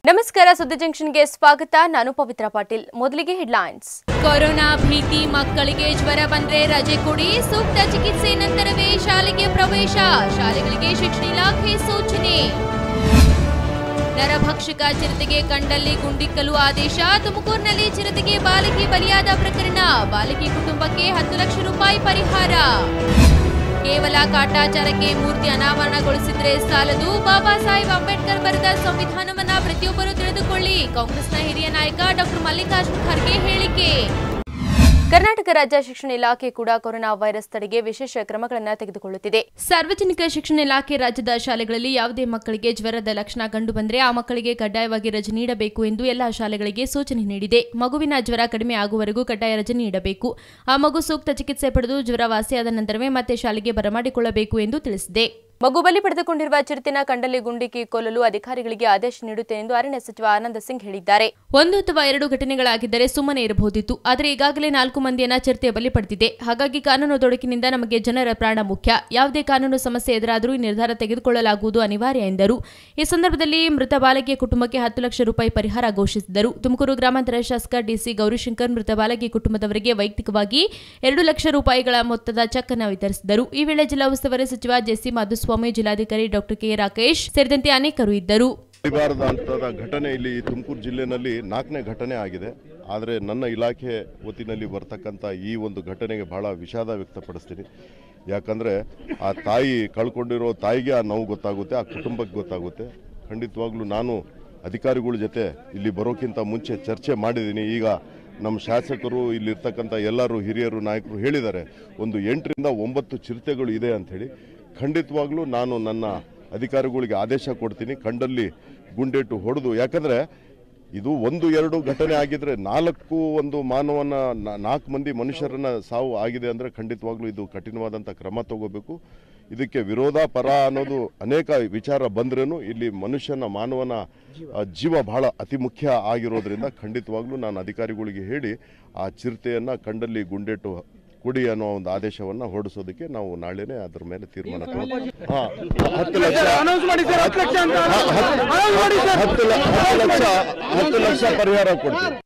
ನಮಸ್ಕಾರ ಸುದ್ದಿ ಜಂಕ್ಷನ್ಗೆ ಸ್ವಾಗತ ನಾನು ಪವಿತ್ರ ಪಾಟೀಲ್ ಮೊದಲಿಗೆ ಹೆಡ್ಲೈನ್ಸ್ ಕೊರೋನಾ ಭೀತಿ ಮಕ್ಕಳಿಗೆ ಜ್ವರ ಬಂದ್ರೆ ರಜೆ ಕೊಡಿ ಸೂಕ್ತ ಚಿಕಿತ್ಸೆ ನಂತರವೇ ಶಾಲೆಗೆ ಪ್ರವೇಶ ಶಾಲೆಗಳಿಗೆ ಶಿಕ್ಷಣ ಇಲಾಖೆ ಸೂಚನೆ ನರಭಕ್ಷಕ ಚಿರತೆಗೆ ಕಂಡಲ್ಲಿ ಗುಂಡಿಕ್ಕಲು ಆದೇಶ ತುಮಕೂರಿನಲ್ಲಿ ಚಿರತೆಗೆ ಬಾಲಕಿ ಬಲಿಯಾದ ಪ್ರಕರಣ ಬಾಲಕಿ ಕುಟುಂಬಕ್ಕೆ ಹತ್ತು ಲಕ್ಷ ರೂಪಾಯಿ ಪರಿಹಾರ ಕೇವಲ ಕಾಟಾಚಾರಕ್ಕೆ ಮೂರ್ತಿ ಅನಾವರಣಗೊಳಿಸಿದ್ರೆ ಸಾಲದು ಬಾಬಾ ಸಾಹೇಬ್ ಅಂಬೇಡ್ಕರ್ ಬರೆದ ಸಂವಿಧಾನವನ್ನ ಪ್ರತಿಯೊಬ್ಬರು ತಿಳಿದುಕೊಳ್ಳಿ ಕಾಂಗ್ರೆಸ್ನ ಹಿರಿಯ ನಾಯಕ ಡಾಕ್ಟರ್ ಮಲ್ಲಿಕಾರ್ಜುನ್ ಖರ್ಗೆ ಹೇಳಿಕೆ ಕರ್ನಾಟಕ ರಾಜ್ಯ ಶಿಕ್ಷಣ ಇಲಾಖೆ ಕೂಡ ಕೊರೋನಾ ವೈರಸ್ ತಡೆಗೆ ವಿಶೇಷ ಕ್ರಮಗಳನ್ನು ತೆಗೆದುಕೊಳ್ಳುತ್ತಿದೆ ಸಾರ್ವಜನಿಕ ಶಿಕ್ಷಣ ಇಲಾಖೆ ರಾಜ್ಯದ ಶಾಲೆಗಳಲ್ಲಿ ಯಾವುದೇ ಮಕ್ಕಳಿಗೆ ಜ್ವರದ ಲಕ್ಷಣ ಕಂಡುಬಂದರೆ ಆ ಮಕ್ಕಳಿಗೆ ಕಡ್ಡಾಯವಾಗಿ ರಜೆ ನೀಡಬೇಕು ಎಂದು ಎಲ್ಲಾ ಶಾಲೆಗಳಿಗೆ ಸೂಚನೆ ನೀಡಿದೆ ಮಗುವಿನ ಜ್ವರ ಕಡಿಮೆ ಆಗುವವರೆಗೂ ಕಡ್ಡಾಯ ರಜೆ ನೀಡಬೇಕು ಆ ಮಗು ಸೂಕ್ತ ಚಿಕಿತ್ಸೆ ಪಡೆದು ಜ್ವರ ವಾಸಿಯಾದ ನಂತರವೇ ಮತ್ತೆ ಶಾಲೆಗೆ ಬರಮಾಡಿಕೊಳ್ಳಬೇಕು ಎಂದು ತಿಳಿಸಿದೆ ಮಗು ಬಲಿ ಪಡೆದುಕೊಂಡಿರುವ ಚಿರತಿನ ಕಂಡಲ್ಲಿ ಗುಂಡಿಕ್ಕಿ ಕೊಲ್ಲಲು ಅಧಿಕಾರಿಗಳಿಗೆ ಆದೇಶ ನೀಡುತ್ತೇನೆ ಎಂದು ಅರಣ್ಯ ಸಚಿವ ಆನಂದ್ ಸಿಂಗ್ ಹೇಳಿದ್ದಾರೆ ಒಂದು ಅಥವಾ ಎರಡು ಘಟನೆಗಳಾಗಿದ್ದರೆ ಸುಮ್ಮನೆ ಇರಬಹುದಿತ್ತು ಆದರೆ ಈಗಾಗಲೇ ನಾಲ್ಕು ಮಂದಿಯನ್ನ ಚಿರತೆ ಬಲಿ ಪಡೆದಿದೆ ಹಾಗಾಗಿ ಕಾನೂನು ತೊಡಕಿನಿಂದ ನಮಗೆ ಜನರ ಪ್ರಾಣ ಮುಖ್ಯ ಯಾವುದೇ ಕಾನೂನು ಸಮಸ್ಯೆ ಎದುರಾದರೂ ಈ ನಿರ್ಧಾರ ತೆಗೆದುಕೊಳ್ಳಲಾಗುವುದು ಅನಿವಾರ್ಯ ಎಂದರು ಈ ಸಂದರ್ಭದಲ್ಲಿ ಮೃತ ಬಾಲಕಿಯ ಕುಟುಂಬಕ್ಕೆ ಹತ್ತು ಲಕ್ಷ ರೂಪಾಯಿ ಪರಿಹಾರ ಘೋಷಿಸಿದರು ತುಮಕೂರು ಗ್ರಾಮಾಂತರ ಶಾಸಕ ಡಿಸಿ ಗೌರಿಶಂಕರ್ ಮೃತ ಬಾಲಕಿ ಕುಟುಂಬದವರಿಗೆ ವೈಯಕ್ತಿಕವಾಗಿ ಎರಡು ಲಕ್ಷ ರೂಪಾಯಿಗಳ ಮೊತ್ತದ ಚೆಕ್ ಅನ್ನು ವಿತರಿಸಿದರು ಈ ವೇಳೆ ಜಿಲ್ಲಾ ಉಸ್ತುವಾರಿ ಸಚಿವ ಜೆಸಿ ಮಾಧುಸ್ವಾಮಿ ಜಿಲ್ಲಾಧಿಕಾರಿ ಡಾಕ್ಟರ್ ಕೆ ರಾಕೇಶ್ ಸೇರಿದಂತೆ ಅನೇಕರು ಇದ್ದರು ಪರಿವಾರದಂಥದ ಘಟನೆ ಇಲ್ಲಿ ತುಮಕೂರು ಜಿಲ್ಲೆನಲ್ಲಿ ನಾಲ್ಕನೇ ಘಟನೆ ಆಗಿದೆ ಆದರೆ ನನ್ನ ಇಲಾಖೆ ವತಿನಲ್ಲಿ ಬರ್ತಕ್ಕಂಥ ಈ ಒಂದು ಘಟನೆಗೆ ಬಹಳ ವಿಷಾದ ವ್ಯಕ್ತಪಡಿಸ್ತೀನಿ ಯಾಕಂದರೆ ಆ ತಾಯಿ ಕಳ್ಕೊಂಡಿರೋ ತಾಯಿಗೆ ಆ ನೋವು ಗೊತ್ತಾಗುತ್ತೆ ಆ ಕುಟುಂಬಕ್ಕೆ ಗೊತ್ತಾಗುತ್ತೆ ಖಂಡಿತವಾಗ್ಲೂ ನಾನು ಅಧಿಕಾರಿಗಳ ಜೊತೆ ಇಲ್ಲಿ ಬರೋಕ್ಕಿಂತ ಮುಂಚೆ ಚರ್ಚೆ ಮಾಡಿದ್ದೀನಿ ಈಗ ನಮ್ಮ ಶಾಸಕರು ಇಲ್ಲಿರ್ತಕ್ಕಂಥ ಎಲ್ಲರೂ ಹಿರಿಯರು ನಾಯಕರು ಹೇಳಿದ್ದಾರೆ ಒಂದು ಎಂಟರಿಂದ ಒಂಬತ್ತು ಚಿರತೆಗಳು ಇದೆ ಅಂಥೇಳಿ ಖಂಡಿತವಾಗ್ಲೂ ನಾನು ನನ್ನ ಅಧಿಕಾರಿಗಳಿಗೆ ಆದೇಶ ಕೊಡ್ತೀನಿ ಕಂಡಲ್ಲಿ ಗುಂಡೇಟು ಹೊಡೆದು ಯಾಕಂದರೆ ಇದು ಒಂದು ಎರಡು ಘಟನೆ ಆಗಿದ್ರೆ ನಾಲ್ಕು ಒಂದು ಮಾನವನ ನಾ- ನಾಲ್ಕು ಮಂದಿ ಮನುಷ್ಯರನ್ನ ಸಾವು ಆಗಿದೆ ಅಂದರೆ ಖಂಡಿತವಾಗ್ಲೂ ಇದು ಕಠಿಣವಾದಂಥ ಕ್ರಮ ತಗೋಬೇಕು ಇದಕ್ಕೆ ವಿರೋಧ ಪರ ಅನ್ನೋದು ಅನೇಕ ವಿಚಾರ ಬಂದ್ರೂ ಇಲ್ಲಿ ಮನುಷ್ಯನ ಮಾನವನ ಆ, ಜೀವ ಬಹಳ ಅತಿ ಮುಖ್ಯ ಆಗಿರೋದ್ರಿಂದ ಖಂಡಿತವಾಗ್ಲೂ ನಾನು ಅಧಿಕಾರಿಗಳಿಗೆ ಹೇಳಿ ಆ ಚಿರತೆಯನ್ನು ಕಂಡಲ್ಲಿ ಗುಂಡೇಟು ಕೊಡಿ ಅನ್ನೋ ಒಂದು ಆದೇಶವನ್ನ ಹೊರಡಿಸೋದಕ್ಕೆ ನಾವು ನಾಳೆನೆ ಅದ್ರ ಮೇಲೆ ತೀರ್ಮಾನ ತಗೊಂಡು ಹಾ, ಹತ್ತು ಲಕ್ಷ ಹಾ, ಹತ್ತು ಹತ್ತು ಲ- ಹತ್ತು ಲಕ್ಷ ಹತ್ತು ಲಕ್ಷ ಪರಿಹಾರ ಕೊಡ್ತೀವಿ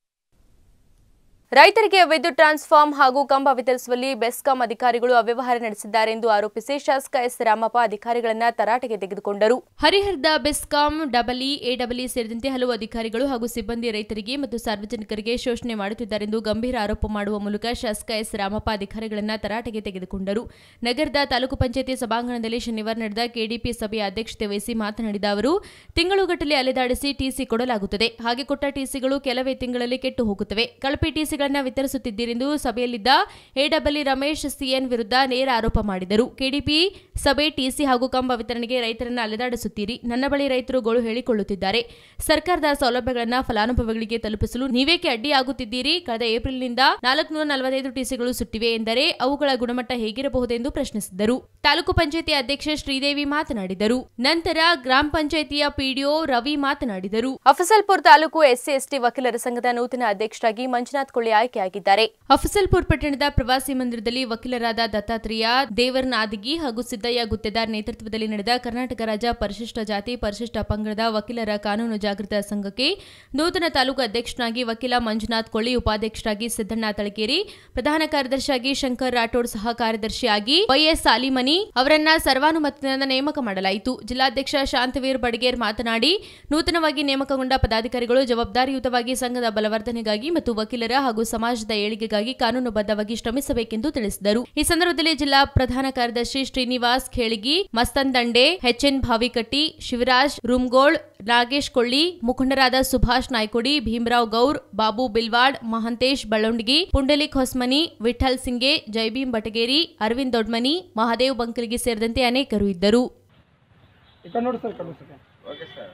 ರೈತರಿಗೆ ವಿದ್ಯುತ್ ಟ್ರಾನ್ಸ್ಫಾರ್ಮ್ ಹಾಗೂ ಕಂಬ ವಿತರಿಸುವಲ್ಲಿ ಬೆಸ್ಕಾಂ ಅಧಿಕಾರಿಗಳು ಅವ್ಯವಹಾರ ನಡೆಸಿದ್ದಾರೆ ಎಂದು ಆರೋಪಿಸಿ ಶಾಸಕ ಎಸ್ ರಾಮಪ್ಪ ಅಧಿಕಾರಿಗಳನ್ನ ತರಾಟೆಗೆ ತೆಗೆದುಕೊಂಡರು ಹರಿಹರದ ಬೆಸ್ಕಾಂ ಡಬಲ್ ಇ ಎಡಬ್ಲ್ಇ ಸೇರಿದಂತೆ ಹಲವು ಅಧಿಕಾರಿಗಳು ಹಾಗೂ ಸಿಬ್ಬಂದಿ ರೈತರಿಗೆ ಮತ್ತು ಸಾರ್ವಜನಿಕರಿಗೆ ಶೋಷಣೆ ಮಾಡುತ್ತಿದ್ದಾರೆಂದು ಗಂಭೀರ ಆರೋಪ ಮಾಡುವ ಮೂಲಕ ಶಾಸಕ ಎಸ್ ರಾಮಪ್ಪ ಅಧಿಕಾರಿಗಳನ್ನ ತರಾಟೆಗೆ ತೆಗೆದುಕೊಂಡರು ನಗರದ ತಾಲೂಕು ಪಂಚಾಯತಿ ಸಭಾಂಗಣದಲ್ಲಿ ಶನಿವಾರ ನಡೆದ ಕೆಡಿಪಿ ಸಭೆಯ ಅಧ್ಯಕ್ಷತೆ ವಹಿಸಿ ಮಾತನಾಡಿದ ಅವರು ತಿಂಗಳುಗಟ್ಟಲೆ ಅಲೆದಾಡಿಸಿ ಟಿಸಿ ಕೊಡಲಾಗುತ್ತದೆ ಹಾಗೆ ಕೊಟ್ಟ ಟಿಸಿಗಳು ಕೆಲವೇ ತಿಂಗಳಲ್ಲಿ ಕೆಟ್ಟು ಹೋಗುತ್ತವೆ ಕಳಪೆ ಟಿಸಿಗಳನ್ನ ವಿತರಿಸುತ್ತಿದ್ದೀರೆಂದು ಸಭೆಯಲ್ಲಿದ್ದ ಎಡಬ್ಲ್ಇ ರಮೇಶ್ ಸಿಎನ್ ವಿರುದ್ಧ ನೇರ ಆರೋಪ ಮಾಡಿದರು ಕೆಡಿಪಿ ಸಭೆ ಟಿಸಿ ಹಾಗೂ ಕಂಬ ವಿತರಣೆಗೆ ರೈತರನ್ನ ಅಲೆದಾಡಿಸುತ್ತೀರಿ ನನ್ನ ಬಳಿ ರೈತರು ಗೋಳು ಹೇಳಿಕೊಳ್ಳುತ್ತಿದ್ದಾರೆ ಸರ್ಕಾರದ ಸೌಲಭ್ಯಗಳನ್ನ ಫಲಾನುಭವಿಗಳಿಗೆ ತಲುಪಿಸಲು ನೀವೇಕೆ ಅಡ್ಡಿಯಾಗುತ್ತಿದ್ದೀರಿ ಕಳೆದ ಏಪ್ರಿಲ್ನಿಂದ ನಾಲ್ಕುನೂರ ನಲವತ್ತೈದು ಟಿಸಿಗಳು ಸುಟ್ಟಿವೆ ಎಂದರೆ ಅವುಗಳ ಗುಣಮಟ್ಟ ಹೇಗಿರಬಹುದೆಂದು ಪ್ರಶ್ನಿಸಿದರು ತಾಲೂಕು ಪಂಚಾಯತಿ ಅಧ್ಯಕ್ಷೆ ಶ್ರೀದೇವಿ ಮಾತನಾಡಿದರು ನಂತರ ಗ್ರಾಮ ಪಂಚಾಯತಿಯ ಪಿಡಿಒ ರವಿ ಮಾತನಾಡಿದರು ಅಫಸಲ್ಪುರ್ ತಾಲೂಕು ಎಸ್ಸಿ ಎಸ್ಟಿ ವಕೀಲರ ಸಂಘದ ನೂತನ ಅಧ್ಯಕ್ಷರಾಗಿ ಮಂಜುನಾಥ್ ಕೊಳ್ಳಿ ಆಯ್ಕೆಯಾಗಿದ್ದಾರೆ ಅಫಸಲ್ಪುರ್ ಪಟ್ಟಣದ ಪ್ರವಾಸಿ ಮಂದಿರದಲ್ಲಿ ವಕೀಲರಾದ ದತ್ತಾತ್ರೇಯ ದೇವರನಾದಗಿ ಹಾಗೂ ಸಿದ್ದಯ್ಯ ಗುತ್ತೇದಾರ್ ನೇತೃತ್ವದಲ್ಲಿ ನಡೆದ ಕರ್ನಾಟಕ ರಾಜ್ಯ ಪರಿಶಿಷ್ಟ ಜಾತಿ ಪರಿಶಿಷ್ಟ ಪಂಗಡದ ವಕೀಲರ ಕಾನೂನು ಜಾಗೃತ ಸಂಘಕ್ಕೆ ನೂತನ ತಾಲೂಕು ಅಧ್ಯಕ್ಷನಾಗಿ ವಕೀಲ ಮಂಜುನಾಥ್ ಕೊಳ್ಳಿ ಉಪಾಧ್ಯಕ್ಷರಾಗಿ ಸಿದ್ದಣ್ಣ ತಳಕೇರಿ ಪ್ರಧಾನ ಕಾರ್ಯದರ್ಶಿಯಾಗಿ ಶಂಕರ್ ರಾಠೋಡ್ ಸಹ ಕಾರ್ಯದರ್ಶಿಯಾಗಿ ವೈಎಸ್ ಸಾಲಿಮನಿ ಅವರನ್ನ ಸರ್ವಾನುಮತದಿಂದ ನೇಮಕ ಮಾಡಲಾಯಿತು ಜಿಲ್ಲಾಧ್ಯಕ್ಷ ಶಾಂತವೀರ್ ಬಡಗೇರ್ ಮಾತನಾಡಿ ನೂತನವಾಗಿ ನೇಮಕಗೊಂಡ ಪದಾಧಿಕಾರಿಗಳು ಜವಾಬ್ದಾರಿಯುತವಾಗಿ ಸಂಘದ ಬಲವರ್ಧನೆಗಾಗಿ ಮತ್ತು ವಕೀಲರ ಹಾಗೂ ಸಮಾಜದ ಏಳಿಗೆಗಾಗಿ ಕಾನೂನುಬದ್ಧವಾಗಿ ಶ್ರಮಿಸಬೇಕೆಂದು ತಿಳಿಸಿದರು ಈ ಸಂದರ್ಭದಲ್ಲಿ ಜಿಲ್ಲಾ ಪ್ರಧಾನ ಕಾರ್ಯದರ್ಶಿ ಶ್ರೀನಿವಾಸ್ ಖೇಳಿಗಿ ಮಸ್ತನ್ ದಂಡೆ ಎಚ್ಎನ್ ಭಾವಿಕಟ್ಟಿ ಶಿವರಾಜ್ ರೂಮ್ಗೋಳ್ ನಾಗೇಶ್ ಕೊಳ್ಳಿ ಮುಖಂಡರಾದ ಸುಭಾಷ್ ನಾಯ್ಕೋಡಿ ಭೀಮರಾವ್ ಗೌರ್ ಬಾಬು ಬಿಲ್ವಾಡ್ ಮಹಂತೇಶ್ ಬಳ್ಳೊಂಡಗಿ ಪುಂಡಲಿಕ್ ಹೊಸ್ಮನಿ ವಿಠಲ್ ಸಿಂಗೆ ಜೈಭೀಮ್ ಬಟಗೇರಿ ಅರವಿಂದ್ ದೊಡ್ಮನಿ ಮಹಾದೇವ್ ಬಂಕಲ್ಗಿ ಸೇರಿದಂತೆ ಅನೇಕರು ಇದ್ದರು ಈ ಕಡೆ ನೋಡಿ ಸರ್ ಕಡೆ ಸರ್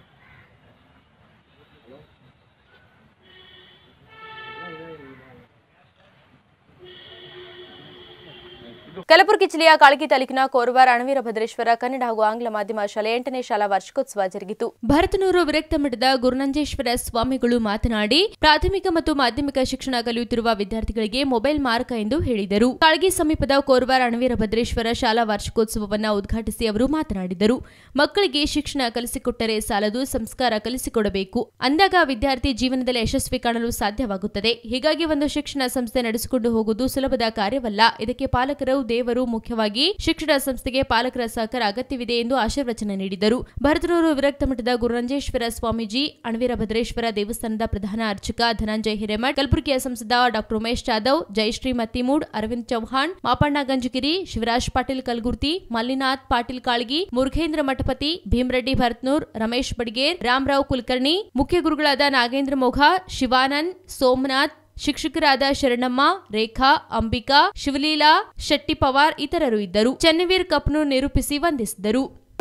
ಕಲಬುರಗಿ ಜಿಲ್ಲೆಯ ಕಾಳಗಿ ತಾಲೂಕಿನ ಕೋರವಾರ ಅಣವೀರ ಭದ್ರೇಶ್ವರ ಕನ್ನಡ ಹಾಗೂ ಆಂಗ್ಲ ಮಾಧ್ಯಮ ಶಾಲೆ ಎಂಟನೇ ಶಾಲಾ ವಾರ್ಷಿಕೋತ್ಸವ ಜರುಗಿತು ಭರತನೂರು ವಿರಕ್ತ ಮಠದ ಗುರುನಂಜೇಶ್ವರ ಸ್ವಾಮಿಗಳು ಮಾತನಾಡಿ ಪ್ರಾಥಮಿಕ ಮತ್ತು ಮಾಧ್ಯಮಿಕ ಶಿಕ್ಷಣ ಕಲಿಯುತ್ತಿರುವ ವಿದ್ಯಾರ್ಥಿಗಳಿಗೆ ಮೊಬೈಲ್ ಮಾರಕ ಎಂದು ಹೇಳಿದರು ಕಾಳಗಿ ಸಮೀಪದ ಕೋರವಾರ ಅಣವೀರ ಭದ್ರೇಶ್ವರ ಶಾಲಾ ವಾರ್ಷಿಕೋತ್ಸವವನ್ನು ಉದ್ಘಾಟಿಸಿ ಅವರು ಮಾತನಾಡಿದರು ಮಕ್ಕಳಿಗೆ ಶಿಕ್ಷಣ ಕಲಿಸಿಕೊಟ್ಟರೆ ಸಾಲದು ಸಂಸ್ಕಾರ ಕಲಿಸಿಕೊಡಬೇಕು ಅಂದಾಗ ವಿದ್ಯಾರ್ಥಿ ಜೀವನದಲ್ಲಿ ಯಶಸ್ವಿ ಕಾಣಲು ಸಾಧ್ಯವಾಗುತ್ತದೆ ಹೀಗಾಗಿ ಒಂದು ಶಿಕ್ಷಣ ಸಂಸ್ಥೆ ನಡೆಸಿಕೊಂಡು ಹೋಗುವುದು ಸುಲಭದ ಕಾರ್ಯವಲ್ಲ ಇದಕ್ಕೆ ಪಾಲಕರು ದೇವರು ಮುಖ್ಯವಾಗಿ ಶಿಕ್ಷಣ ಸಂಸ್ಥೆಗೆ ಪಾಲಕರ ಸಹಕಾರ ಅಗತ್ಯವಿದೆ ಎಂದು ಆಶೀರ್ವಚನ ನೀಡಿದರು ಭರತನೂರು ವಿರಕ್ತ ಮಠದ ಗುರುರಂಜೇಶ್ವರ ಸ್ವಾಮೀಜಿ ಅಣವೀರ ಭದ್ರೇಶ್ವರ ದೇವಸ್ಥಾನದ ಪ್ರಧಾನ ಅರ್ಚಕ ಧನಂಜಯ ಹಿರೇಮಠ್ ಕಲಬುರಗಿಯ ಸಂಸದ ಡಾ ಉಮೇಶ್ ಜಾಧವ್ ಜಯಶ್ರೀ ಮತ್ತಿಮೂಡ್ ಅರವಿಂದ್ ಚೌಹಾಣ್ ಮಾಪಣ್ಣ ಗಂಜಗಿರಿ ಶಿವರಾಜ್ ಪಾಟೀಲ್ ಕಲ್ಗುರ್ತಿ ಮಲ್ಲಿನಾಥ್ ಪಾಟೀಲ್ ಕಾಳಗಿ ಮುರುಘೇಂದ್ರ ಮಠಪತಿ ಭೀಮರೆಡ್ಡಿ ಭರತ್ನೂರ್ ರಮೇಶ್ ಬಡ್ಗೇರ್ ರಾಮರಾವ್ ಕುಲಕರ್ಣಿ ಮುಖ್ಯ ಗುರುಗಳಾದ ನಾಗೇಂದ್ರ ಮೊಘ ಶಿವಾನಂದ್ ಸೋಮನಾಥ್ ಶಿಕ್ಷಕರಾದ ಶರಣಮ್ಮ ರೇಖಾ ಅಂಬಿಕಾ ಶಿವಲೀಲಾ ಶೆಟ್ಟಿ ಪವಾರ್ ಇತರರು ಇದ್ದರು ಚೆನ್ನವೀರ್ ಕಪ್ನು ನಿರೂಪಿಸಿ ವಂದಿಸಿದರು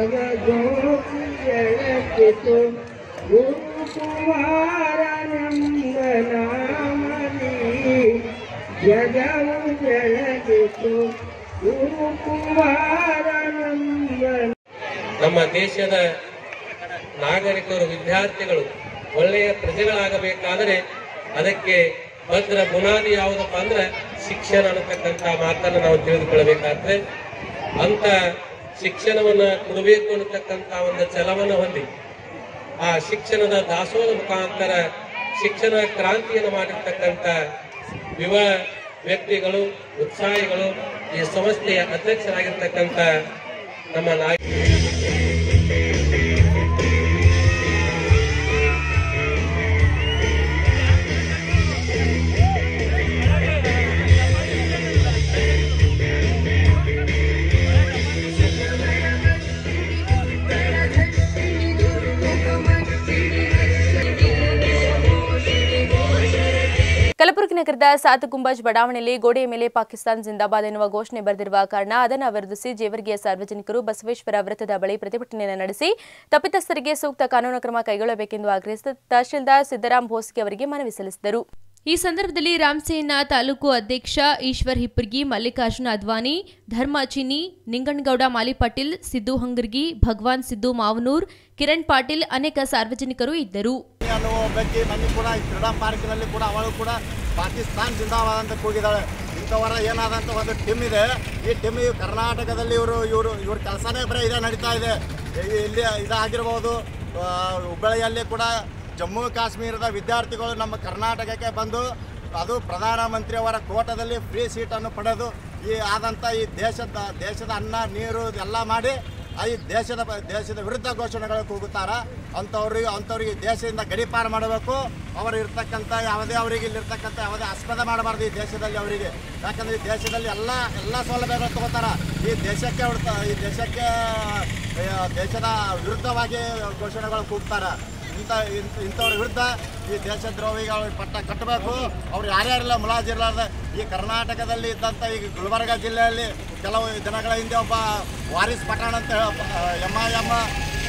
ಜಗವು ಬೆಳಗಿತು ಗುರುಕುಮಾರನಂದನ ನಮ್ಮ ದೇಶದ ನಾಗರಿಕರು ವಿದ್ಯಾರ್ಥಿಗಳು ಒಳ್ಳೆಯ ಪ್ರಜೆಗಳಾಗಬೇಕಾದರೆ ಅದಕ್ಕೆ ಭದ್ರ ಬುನಾದಿ ಯಾವುದಪ್ಪ ಅಂದ್ರೆ ಶಿಕ್ಷಣ ಅನ್ನತಕ್ಕಂಥ ಮಾತನ್ನು ನಾವು ತಿಳಿದುಕೊಳ್ಳಬೇಕಾದ್ರೆ ಅಂತ ಶಿಕ್ಷಣವನ್ನ ಕೊಡಬೇಕು ಅನ್ನತಕ್ಕಂಥ ಒಂದು ಛಲವನ್ನು ಹೊಂದಿ ಆ ಶಿಕ್ಷಣದ ದಾಸೋಹ ಮುಖಾಂತರ ಶಿಕ್ಷಣ ಕ್ರಾಂತಿಯನ್ನು ಮಾಡಿರ್ತಕ್ಕಂಥ ಯುವ ವ್ಯಕ್ತಿಗಳು ಉತ್ಸಾಹಿಗಳು ಈ ಸಂಸ್ಥೆಯ ಅಧ್ಯಕ್ಷರಾಗಿರ್ತಕ್ಕಂಥ ನಮ್ಮ ನಾಯ ಕಲಬುರಗಿ ನಗರದ ಸಾತ್ ಗುಂಬಾಜ್ ಬಡಾವಣೆಯಲ್ಲಿ ಗೋಡೆಯ ಮೇಲೆ ಪಾಕಿಸ್ತಾನ್ ಜಿಂದಾಬಾದ್ ಎನ್ನುವ ಘೋಷಣೆ ಬರೆದಿರುವ ಕಾರಣ ಅದನ್ನು ವಿರೋಧಿಸಿ ಜೇವರ್ಗಿಯ ಸಾರ್ವಜನಿಕರು ಬಸವೇಶ್ವರ ವೃತ್ತದ ಬಳಿ ಪ್ರತಿಭಟನೆಯನ್ನು ನಡೆಸಿ ತಪ್ಪಿತಸ್ಥರಿಗೆ ಸೂಕ್ತ ಕಾನೂನು ಕ್ರಮ ಕೈಗೊಳ್ಳಬೇಕೆಂದು ಆಗ್ರಹಿಸಿ ತಹಶೀಲ್ದಾರ್ ಸಿದ್ದರಾಮ್ ಭೋಸ್ಗೆ ಅವರಿಗೆ ಮನವಿ ಸಲ್ಲಿಸಿದರು ಈ ಸಂದರ್ಭದಲ್ಲಿ ರಾಮಸೇನ ತಾಲೂಕು ಅಧ್ಯಕ್ಷ ಈಶ್ವರ್ ಹಿಪ್ಪರ್ಗಿ ಮಲ್ಲಿಕಾರ್ಜುನ ಅದ್ವಾನಿ ಧರ್ಮ ಚಿನಿ ನಿಂಗನಗೌಡ ಮಾಲಿಪಾಟೀಲ್ ಸಿದ್ದು ಹಂಗರ್ಗಿ ಭಗವಾನ್ ಸಿದ್ದು ಮಾವನೂರ್ ಕಿರಣ್ ಪಾಟೀಲ್ ಅನೇಕ ಸಾರ್ವಜನಿಕರು ಇದ್ದರು ಅನ್ನುವ ಬಗ್ಗೆ ಮನೆ ಕೂಡ ಈ ಕ್ರೀಡಾ ಪಾರ್ಕಿನಲ್ಲಿ ಕೂಡ ಅವಳು ಕೂಡ ಪಾಕಿಸ್ತಾನ್ ಜಿಂದಾಬಾದ್ ಅಂತ ಕೂಗಿದಾಳೆ ಇಂಥವರ ಏನಾದಂಥ ಒಂದು ಟೀಮ್ ಇದೆ ಈ ಟೀಮ್ ಕರ್ನಾಟಕದಲ್ಲಿ ಇವರು ಇವರು ಇವ್ರ ಕೆಲಸನೇ ಬರೀ ಇದೇ ನಡೀತಾ ಇದೆ ಈ- ಇಲ್ಲಿ ಇದಾಗಿರ್ಬೋದು ಆ, ಹುಬ್ಬಳ್ಳಿಯಲ್ಲಿ ಕೂಡ ಜಮ್ಮು ಕಾಶ್ಮೀರದ ವಿದ್ಯಾರ್ಥಿಗಳು ನಮ್ಮ ಕರ್ನಾಟಕಕ್ಕೆ ಬಂದು ಅದು ಪ್ರಧಾನಮಂತ್ರಿಯವರ ಕೋಟದಲ್ಲಿ ಫ್ರೀ ಸೀಟನ್ನು ಪಡೆದು ಈ ಆದಂಥ ಈ ದೇಶದ ದೇಶದ ಅನ್ನ ನೀರು ಎಲ್ಲ ಮಾಡಿ ಆ ಈ ದೇಶದ ಬ- ದೇಶದ ವಿರುದ್ಧ ಘೋಷಣೆಗಳು ಕೂಗುತ್ತಾರ ಅಂಥವ್ರಿಗೆ ಅಂಥವ್ರಿಗೆ ದೇಶದಿಂದ ಗಡೀಪಾರು ಮಾಡಬೇಕು ಅವರು ಇರ್ತಕ್ಕಂಥ ಯಾವುದೇ ಅವರಿಗೆ ಇಲ್ಲಿರ್ತಕ್ಕಂಥ ಯಾವುದೇ ಆಸ್ಪದ ಮಾಡಬಾರ್ದು ಈ ದೇಶದಲ್ಲಿ ಅವರಿಗೆ ಯಾಕಂದರೆ ಈ ದೇಶದಲ್ಲಿ ಎಲ್ಲ ಎಲ್ಲ ಸೌಲಭ್ಯಗಳು ತಗೋತಾರ ಈ ದೇಶಕ್ಕೆ ಹೊಡ್ತ ಈ ದೇಶಕ್ಕೆ ಆ, ದೇಶದ ವಿರುದ್ಧವಾಗಿ ಘೋಷಣೆಗಳು ಕೂಗ್ತಾರ ಇಂಥ ಇಂಥ ಇಂಥವ್ರ ವಿರುದ್ಧ ಈ ದೇಶದ್ರೋಹಿಗಳ ಪಟ್ಟ ಕಟ್ಟಬೇಕು ಅವ್ರು ಯಾರ್ಯಾರೆಲ್ಲ ಮುಲಾಜಿರ್ಲಾರ್ದ ಈ ಕರ್ನಾಟಕದಲ್ಲಿ ಇದ್ದಂಥ ಈ ಗುಲ್ಬರ್ಗ ಜಿಲ್ಲೆಯಲ್ಲಿ ಕೆಲವು ದಿನಗಳ ಹಿಂದೆ ಒಬ್ಬ ವಾರಿಸ್ ಪಠಾಣ್ ಅಂತ M I M